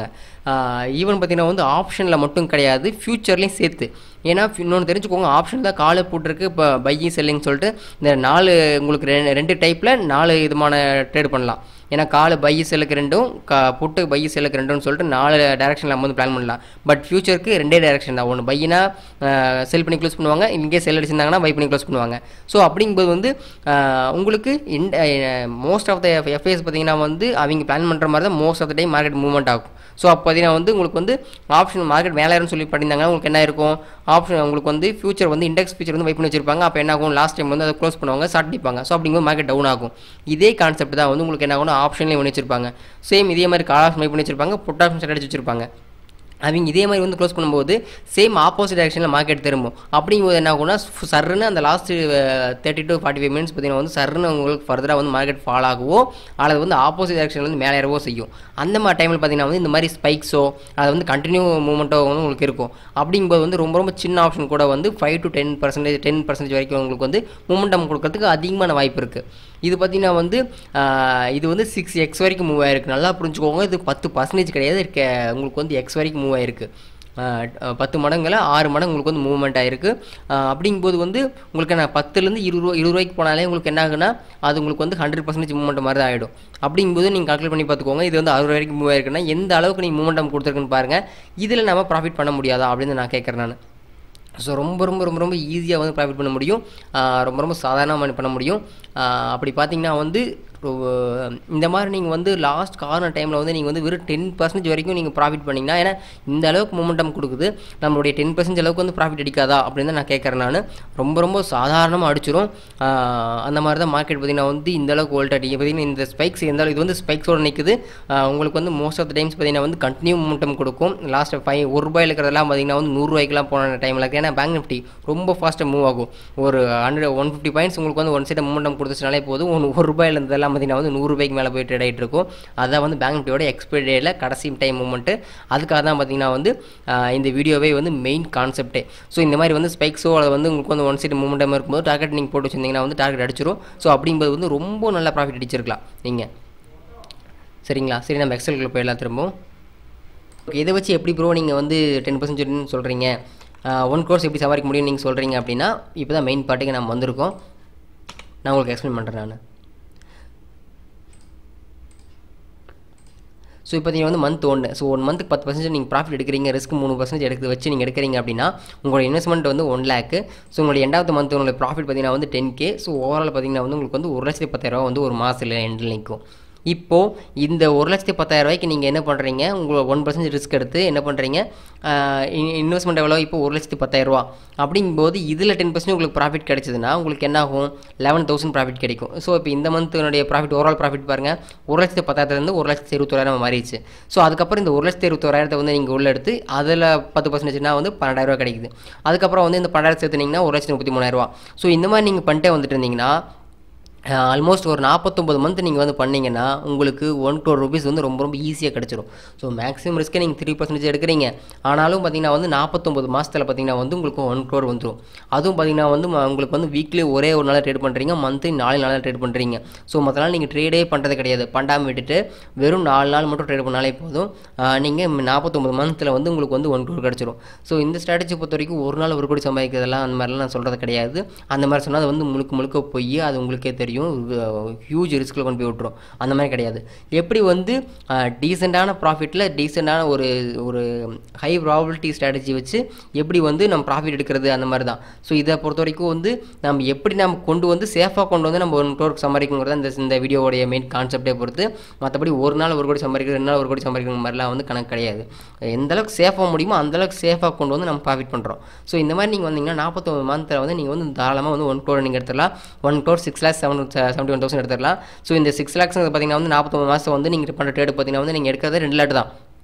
ஈவன் பார்த்தீங்கன்னா வந்து ஆப்ஷனில் மட்டும் கிடையாது ஃப்யூச்சர்லேயும் சேர்த்து ஏன்னா இன்னொன்று தெரிஞ்சுக்கோங்க ஆப்ஷன் தான் காலை போட்டிருக்கு இப்போ பையிங் செல்லிங் சொல்லிட்டு இந்த நாலு உங்களுக்கு ரெ- ரெண்டு டைப்பில் நாலு விதமான ட்ரேட் பண்ணலாம் ஏன்னா காலு பை செல்லுக்கு ரெண்டும் கா புட்டு பை செல்லுக்கு ரெண்டும்னு சொல்லிட்டு நாலு டேரக்ஷனில் நம்ம வந்து பிளான் பண்ணலாம் பட் ஃபியூச்சருக்கு ரெண்டே டேரக்ஷன் தான் ஒன்று பையினா செல் பண்ணி க்ளோஸ் பண்ணுவாங்க இங்கே செல் அடிச்சிருந்தாங்கன்னா பை பண்ணி க்ளோஸ் பண்ணுவாங்க ஸோ அப்படிங்கும்போது வந்து ஆஹ், உங்களுக்கு இந்த மோஸ்ட் ஆஃப் த எஃப்ஐஎஸ் பார்த்தீங்கன்னா வந்து அவங்க பிளான் பண்ணுற மாதிரி தான் most of the time market movement ஆகும் ஸோ அப்போ பார்த்தீங்கன்னா வந்து உங்களுக்கு வந்து ஆப்ஷன் மார்க்கெட் மேலே ஏறும்னு சொல்லி பண்ணியிருந்தாங்கன்னா உங்களுக்கு என்ன இருக்கும் ஆப்ஷன் உங்களுக்கு வந்து ஃபியூச்சர் வந்து இண்டெக்ஸ் ஃபியூச்சர் வந்து வெயிட் பண்ணி வச்சிருப்பாங்க அப்போ என்ன ஆகும் லாஸ்ட் டைம் வந்து அதை க்ளோஸ் பண்ணுவாங்க ஷார்ட் அடிப்பாங்க ஸோ அப்படிங்கும்போது மார்க்கெட் டவுன் ஆகும் இதே கான்செப்ட் தான் வந்து உங்களுக்கு என்ன ஆகும்னா ஆப்ஷன்லேயும் பண்ணி வச்சிருப்பாங்க சேம் இதே மாதிரி கால் ஆப்ஷன் பண்ணி வச்சிருப்பாங்க புட் ஆப்ஷன் அடிச்சு வச்சிருப்பாங்க அவங்க இதே மாதிரி வந்து க்ளோஸ் பண்ணும்போது சேம் ஆப்போசிட் டைரக்ஷனில் மார்க்கெட் திரும்பும் அப்படிங்கும்போது என்ன ஆகும்னா சு- சர்ருன்னு அந்த last thirty to forty five minutes பார்த்தீங்கன்னா வந்து சர்ருன்னு உங்களுக்கு ஃபர்தராக வந்து மார்க்கெட் ஃபால் ஆகவோ அல்லது வந்து ஆப்போசிட் டைரக்ஷனில் வந்து மேலே ஏறவோ செய்யும் அந்த மாதிரி டைமில் பார்த்தீங்கன்னா வந்து இந்த மாதிரி ஸ்பைக்ஸோ அது வந்து கண்டினியூ மூவ்மெண்ட்டோ வந்து உங்களுக்கு இருக்கும் அப்படிங்கும்போது வந்து ரொம்ப ரொம்ப சின்ன ஆப்ஷன் கூட வந்து five to ten percentage ten percentage வரைக்கும் உங்களுக்கு வந்து மூமெண்டம் கொடுக்கறதுக்கு அதிகமான வாய்ப்பு இருக்குது இது பார்த்தீங்கன்னா வந்து ஆஹ், இது வந்து சிக்ஸ் எக்ஸ் வரைக்கும் மூவ் ஆயிருக்கு நல்லா புரிஞ்சுக்கோங்க இது பத்து பர்சன்டேஜ் கிடையாது இருக்க உங்களுக்கு வந்து எக்ஸ் வரைக்கும் மூவ் ஆயிருக்கு ஆஹ், அஹ், பத்து மடங்குல ஆறு மடங்கு உங்களுக்கு வந்து மூவ்மெண்ட் ஆயிருக்கு ஆஹ், அப்படிங்கும்போது வந்து உங்களுக்கு நான் பத்துலேருந்து இருபது ரூபா இருபது ரூபாய்க்கு போனாலே உங்களுக்கு என்ன ஆகுனா அது உங்களுக்கு வந்து ஹண்ட்ரட் பர்சன்டேஜ் மூவ்மெண்ட் மாதிரி தான் ஆகிடும் அப்படிங்கும்போது நீங்கள் கால்குலேட் பண்ணி பார்த்துக்கோங்க இது வந்து அறுபது வரைக்கும் மூவ் ஆயிருக்குன்னா எந்த அளவுக்கு நீங்கள் மூவ்மெண்டம் கொடுத்துருக்குன்னு பாருங்கள் இதில் நம்ம ப்ராஃபிட் பண்ண முடியாதா அப்படின்னு நான் கேட்குறேன் நான் ஸோ ரொம்ப ரொம்ப ரொம்ப ரொம்ப ஈஸியாக வந்து ப்ராஃபிட் பண்ண முடியும் ஆஹ் ரொம்ப ரொம்ப சாதாரணமாக பண்ண முடியும் ஆஹ் அப்படி பார்த்தீங்கன்னா வந்து ரொ- இந்த மாதிரி நீங்கள் வந்து லாஸ்ட் கார்னர் டைமில் வந்து நீங்கள் வந்து வெறும் டென் பர்சன்டேஜ் வரைக்கும் நீங்கள் ப்ராஃபிட் பண்ணிங்கன்னா ஏன்னா இந்த அளவுக்கு மூமெண்டம் கொடுக்குது நம்மளுடைய டென் பர்சன்டேஜ் அளவுக்கு வந்து ப்ராஃபிட் அடிக்காதா அப்படின்னு தான் நான் கேட்குறேன் நான் ரொம்ப ரொம்ப சாதாரணமாக அடிச்சிரும் ஆஹ் அந்த மாதிரி தான் மார்க்கெட் பார்த்தீங்கன்னா வந்து இந்த அளவுக்கு வோல்ட் அடி பார்த்தீங்கன்னா இந்த ஸ்பைக்ஸ் எந்த அளவுக்கு இது வந்து ஸ்பைக்ஸோட நிற்குது ஆஹ் உங்களுக்கு வந்து மோஸ்ட் ஆஃப் த டைம்ஸ் பார்த்தீங்கன்னா வந்து கண்டினியூ மூமெண்டம் கொடுக்கும் லாஸ்ட் ஃபைவ் ஒரு ரூபாயில் இருக்கிறதெல்லாம் பார்த்தீங்கன்னா வந்து நூறுரூவாய்க்குலாம் போன டைமில் இருக்குது ஏன்னா பேங்க் நிஃப்டி ரொம்ப ஃபாஸ்ட்டாக மூவ் ஆகும் ஒரு ஹண்ட்ரட் ஒன் ஃபிஃப்டி பாயிண்ட்ஸ் உங்களுக்கு வந்து ஒன் சைடு மூமெண்டம் கொடுத்துச்சுனாலே போதும் ஒன்று ஒரு ரூபாயில் இருந்ததெல்லாம் பார்த்தீங்கன்னா வந்து நூறு ரூபாய்க்கு மேலே போய் ட்ரேட் ஆகிட்டு இருக்கும் அதான் வந்து பேங்க் நிஃப்டியோட எக்ஸ்பைரி டேயில் கடைசி டைம் மூமெண்ட்டு அதுக்காக தான் பார்த்தீங்கன்னா வந்து ஆஹ் இந்த வீடியோவே வந்து மெயின் கான்செப்ட்டே ஸோ இந்த மாதிரி வந்து ஸ்பைக்ஸோ அது வந்து உங்களுக்கு வந்து ஒன் சைடு மூமெண்டம் இருக்கும்போது டார்கெட் நீங்கள் போட்டு வச்சிருந்தீங்கன்னா வந்து டார்கெட் அடிச்சிரும் ஸோ அப்படிங்கும்போது வந்து ரொம்ப நல்ல ப்ராஃபிட் அடிச்சிருக்கலாம் நீங்கள் சரிங்களா சரி நம்ம எக்ஸலுக்குள்ள போயிடலாம் திரும்பவும் ஓகே இதை வச்சு எப்படி ப்ரோ நீங்கள் வந்து டென் பர்சன்டேஜ்னு சொல்கிறீங்க ஒன் கோர்ஸ் எப்படி சமாளிக்க முடியும்னு நீங்கள் சொல்கிறீங்க அப்படின்னா இப்போ தான் மெயின் பார்ட்டுக்கு நம்ம வந்திருக்கோம் நான் உங்களுக்கு எக்ஸ்பிளைன் பண்ணுறேன் நான் ஸோ இப்போ நீங்கள் வந்து மந்த் ஒன்று ஸோ ஒன் மந்த்துக்கு பத்து பர்சன்டேஜ் நீங்கள் ப்ராஃபிட் எடுக்கிறீங்க ரிஸ்க் மூணு பர்சன்டேஜ் எடுத்து வச்சு நீங்கள் எடுக்கிறீங்க அப்படின்னா உங்களோட இன்வெஸ்ட்மெண்ட் வந்து ஒன் லேக்கு ஸோ உங்களுடைய எண்டாவது மந்த் உங்களுடைய ப்ராஃபிட் பார்த்தீங்கன்னா வந்து டென் கே ஸோ ஓவரால் பார்த்தீங்கன்னா வந்து உங்களுக்கு வந்து ஒரு லட்சத்தி பத்தாயிரரூவா வந்து ஒரு மாதத்தில் எண்டில் நிற்கும் இப்போது இந்த ஒரு லட்சத்தி பத்தாயிரம் ரூபாய்க்கு நீங்கள் என்ன பண்ணுறீங்க உங்களை ஒன் பர்சன்ட் ரிஸ்க் எடுத்து என்ன பண்ணுறீங்க இன்வெஸ்ட்மெண்ட் எவ்வளோ இப்போ ஒரு லட்சத்தி பத்தாயிரரூவா அப்படிங்கும்போது இதில் டென் பர்சன்ட் உங்களுக்கு ப்ராஃபிட் கிடைச்சதுன்னா உங்களுக்கு என்ன ஆகும் லெவன் தௌசண்ட் ப்ராஃபிட் கிடைக்கும் ஸோ இப்போ இந்த மந்த்தினுடைய ப்ராஃபிட் ஓவரால் ப்ராஃபிட் பாருங்கள் ஒரு லட்சத்தி பத்தாயிரத்துலேருந்து ஒரு லட்சத்தி இருபத்தோராயிரம் மாறிடுச்சு ஸோ அதுக்கப்புறம் இந்த ஒரு லட்சத்தி இருபத்தோராயிரத்தை வந்து நீங்கள் உள்ள எடுத்து அதில் பத்து பர்சன்டேஜ்னா வந்து பன்னெண்டாயிரரூவா கிடைக்குது அதுக்கப்புறம் வந்து இந்த பன்னெண்டாயிரம் சேர்த்துனீங்கன்னா ஒரு லட்சத்தி முப்பத்தி மூணாயிரரூவா ஸோ இந்த மாதிரி நீங்கள் பண்ணிட்டே வந்துட்டு இருந்தீங்கன்னா ஆல்மோஸ்ட் ஒரு நாற்பத்தொம்பது மந்த் நீங்கள் வந்து பண்ணீங்கன்னா உங்களுக்கு ஒன் crore ருபீஸ் வந்து ரொம்ப ரொம்ப ஈஸியாக கிடச்சிரும் ஸோ மேக்ஸிமம் ரிஸ்க்கை நீங்கள் த்ரீ பர்சன்டேஜ் எடுக்கிறீங்க ஆனாலும் பார்த்தீங்கன்னா வந்து நாற்பத்தொம்பது மாதத்தில் பார்த்தீங்கன்னா வந்து உங்களுக்கு ஒன் crore வந்துடும் அதுவும் பார்த்தீங்கன்னா வந்து ம- உங்களுக்கு வந்து வீக்லி ஒரே ஒரு நாள் ட்ரேட் பண்ணுறீங்க மந்த்லி நாலு நாள் ட்ரேட் பண்ணுறீங்க ஸோ மற்ற நாள் நீங்கள் ட்ரேடே பண்ணுறது கிடையாது பண்ணாமல் விட்டுட்டு வெறும் நாலு நாள் மட்டும் ட்ரேட் பண்ணாலே போதும் நீங்கள் நாற்பத்தொம்பது மந்த்தில் வந்து உங்களுக்கு வந்து ஒன் crore கிடச்சிரும் ஸோ இந்த ஸ்ட்ராட்டஜி பொறுத்த வரைக்கும் ஒரு நாள் ஒரு கோடி சம்பாதிக்கிறதெல்லாம் அந்த மாதிரிலாம் நான் சொல்கிறது கிடையாது அந்த மாதிரி சொன்னால் அது வந்து முழுக்க முழுக்க போய் அது உங்களுக்கே தெரியும் ஹியூஜ் ரிஸ்கில் கொண்டு போய் விட்டுரும் அந்த மாதிரி கிடையாது எப்படி வந்து டீசெண்டான ப்ராஃபிட்டில் டீசெண்டான ஒரு ஒரு ஹை ப்ராபிலிட்டி ஸ்ட்ராட்டஜி வச்சு எப்படி வந்து நம்ம ப்ராஃபிட் எடுக்கிறது அந்த மாதிரி தான் ஸோ இதை பொறுத்த வரைக்கும் வந்து நம்ம எப்படி நம்ம கொண்டு வந்து சேஃபாக கொண்டு வந்து நம்ம ஒரு டோருக்கு சம்பாதிக்கணுங்கிறத இந்த இந்த வீடியோவுடைய மெயின் கான்செப்டே பொறுத்து மற்றபடி ஒரு நாள் ஒரு கோடி சம்பாதிக்கிறது ரெண்டு நாள் ஒரு கோடி சம்பாதிக்கிற மாதிரிலாம் வந்து கணக்கு கிடையாது எந்த அளவுக்கு சேஃபாக முடியுமோ அந்த அளவுக்கு சேஃபாக கொண்டு வந்து நம்ம ப்ராஃபிட் பண்ணுறோம் ஸோ இந்த மாதிரி நீங்கள் வந்தீங்கன்னா நாற்பத்தொம்பது மந்த்தில் வந்து நீங்கள் வந்து தாராளமாக வந்து ஒன் கோர் நீங்கள் எடுத்துடலாம் one crore six lakhs seven seventy one thousand எடுத்துடலாம் ஸோ இந்த சிக்ஸ் லேக்ஸ் பார்த்தீங்கன்னா வந்து நாற்பத்தொம்பது மாதம் வந்து நீங்கள் பண்ணுற ட்ரேடு பார்த்தீங்கன்னா வந்து நீங்கள் எடுக்கிறது ரெண்டு லேட் தான்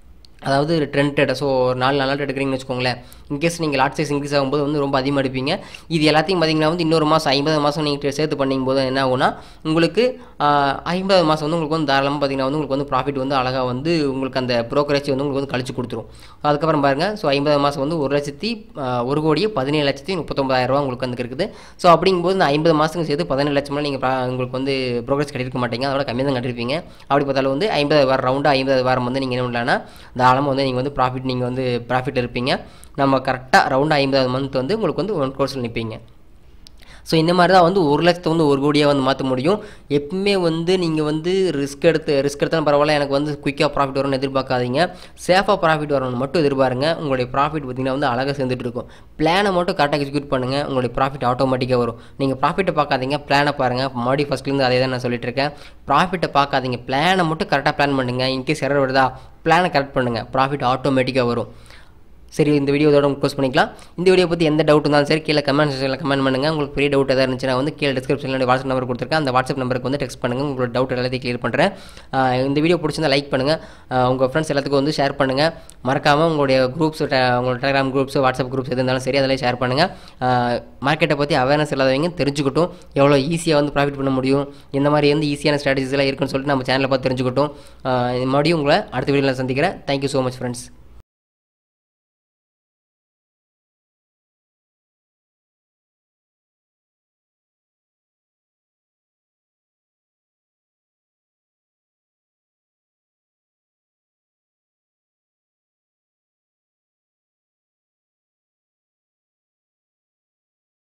அதாவது ட்ரெண்டட் ஸோ ஒரு நாலு நாலு நாள் எடுக்கிறீங்கன்னு வச்சுக்கோங்களேன் இன்கேஸ் நீங்கள் லாட் சைஸ் இன்க்ரீஸ் ஆகும்போது வந்து ரொம்ப அதிகமாக எடுப்பீங்க இது எல்லாத்தையும் பார்த்தீங்கன்னா வந்து இன்னொரு மாதம் ஐம்பது மாதம் நீங்கள் சேர்த்து பண்ணும் போது என்ன ஆகும்னா உங்களுக்கு ஐம்பது மாதம் வந்து உங்களுக்கு வந்து தாராளமாக பார்த்தீங்கன்னா வந்து உங்களுக்கு வந்து ப்ராஃபிட் வந்து அழகாக வந்து உங்களுக்கு அந்த ப்ரோக்கரேஜ் வந்து உங்களுக்கு வந்து கழிச்சு கொடுத்துரும் அதுக்கப்புறம் பாருங்கள் ஸோ ஐம்பது மாதம் வந்து ஒரு லட்சத்தி ஆஹ், ஒரு கோடியே பதினேழு லட்சத்தி முப்பத்தொம்பதாயிரம் ரூபா உங்களுக்கு வந்து இருக்குது ஸோ அப்படிங்கும்போது இந்த ஐம்பது மாதத்துக்கு சேர்த்து பதினேழு லட்சம்லாம் நீங்கள் உங்களுக்கு வந்து ப்ரோக்ரஸ் கட்டியிருக்க மாட்டீங்க அதோட கம்மியாக தான் கட்டிருப்பீங்க அப்படி பார்த்தாலும் வந்து ஐம்பது வாரம் ரவுண்டு ஐம்பது வாரம் வந்து நீங்கள் என்ன பண்ணலான்னா தாராளமாக வந்து நீங்கள் வந்து ப்ராஃபிட் நீங்கள் வந்து ப்ராஃபிட் இருப்பீங்க நம்ம கரெக்டாக ரவுண்டு ஐம்பதாவது மந்த் வந்து உங்களுக்கு வந்து ஒன் கோர்ஸில் நிற்பீங்க ஸோ இந்த மாதிரி தான் வந்து ஒரு லட்சத்தை வந்து ஒரு கோடியாக வந்து மாற்ற முடியும் எப்பவுமே வந்து நீங்கள் வந்து ரிஸ்க் எடுத்து ரிஸ்க் எடுத்தாலும் பரவாயில்ல எனக்கு வந்து குயிக்காக ப்ராஃபிட் வரும்னு எதிர்பார்க்காதீங்க சேஃபாக ப்ராஃபிட் வரணும்னு மட்டும் எதிர்பாருங்க உங்களுடைய ப்ராஃபிட் பார்த்திங்கன்னா வந்து அழகாக சேர்ந்துட்டு இருக்கும் பிளானை மட்டும் கரெக்டாக எக்ஸிக்யூட் பண்ணுங்கள் உங்களுடைய ப்ராஃபிட் ஆட்டோமேட்டிக்காக வரும் நீங்கள் ப்ராஃபிட்டை பார்க்காதீங்க பிளானை பாருங்கள் மறுபடியும் ஃபஸ்ட்லேருந்து அதே தான் நான் சொல்லிட்டு இருக்கேன் ப்ராஃபிட்டை பார்க்காதீங்க பிளானை மட்டும் கரெக்டாக பிளான் பண்ணுங்கள் இன்கேஸ் எரர் வருதா பிளானை கரெக்ட் பண்ணுங்கள் ப்ராஃபிட் ஆட்டோமேட்டிக்காக வரும் சரி இந்த வீடியோ இதோட க்ளோஸ் பண்ணிக்கலாம் இந்த வீடியோ பற்றி எந்த டவுட் இருந்தாலும் சரி கீழே கமெண்ட் செக்ஷனில் கமெண்ட் பண்ணுங்கள் உங்களுக்கு பெரிய டவுட் எதாவது இருந்துச்சுன்னா வந்து கீழே டிஸ்கிரிப்ஷனில் வாட்ஸ்அப் நம்பர் கொடுத்துருக்கேன் அந்த வாட்ஸ்அப் நம்பருக்கு வந்து டெக்ஸ்ட் பண்ணுங்கள் உங்களோட டவுட் எல்லாத்தையும் கிளியர் பண்ணுறேன் ஆஹ் இந்த வீடியோ பிடிச்சிருந்தா லைக் பண்ணுங்கள் ஆஹ் உங்கள் ஃப்ரெண்ட்ஸ் எல்லாத்துக்கும் வந்து ஷேர் பண்ணுங்கள் மறக்காமல் உங்களுடைய குரூப்ஸ் உங்களோட டெலிகிராம் குரூப்ஸ் வாட்ஸ்அப் குரூப்ஸ் எது இருந்தாலும் சரி அதில் ஷேர் பண்ணுங்கள் மார்க்கெட்டை பற்றி அவேர்னஸ் இல்லாதவங்க தெரிஞ்சுக்கிட்டும் எவ்வளோ ஈஸியாக வந்து ப்ராஃபிட் பண்ண முடியும் இந்த மாதிரி எந்த ஈஸியான ஸ்ட்ராட்டஜிஸ் எல்லாம் இருக்குன்னு சொல்லிட்டு நம்ம சேனலை பார்த்து தெரிஞ்சுக்கிட்டும் ஆஹ் மறுபடியும் உங்களை அடுத்த வீடியோவில் சந்திக்கிறேன் தேங்க்யூ ஸோ மச் ஃப்ரெண்ட்ஸ்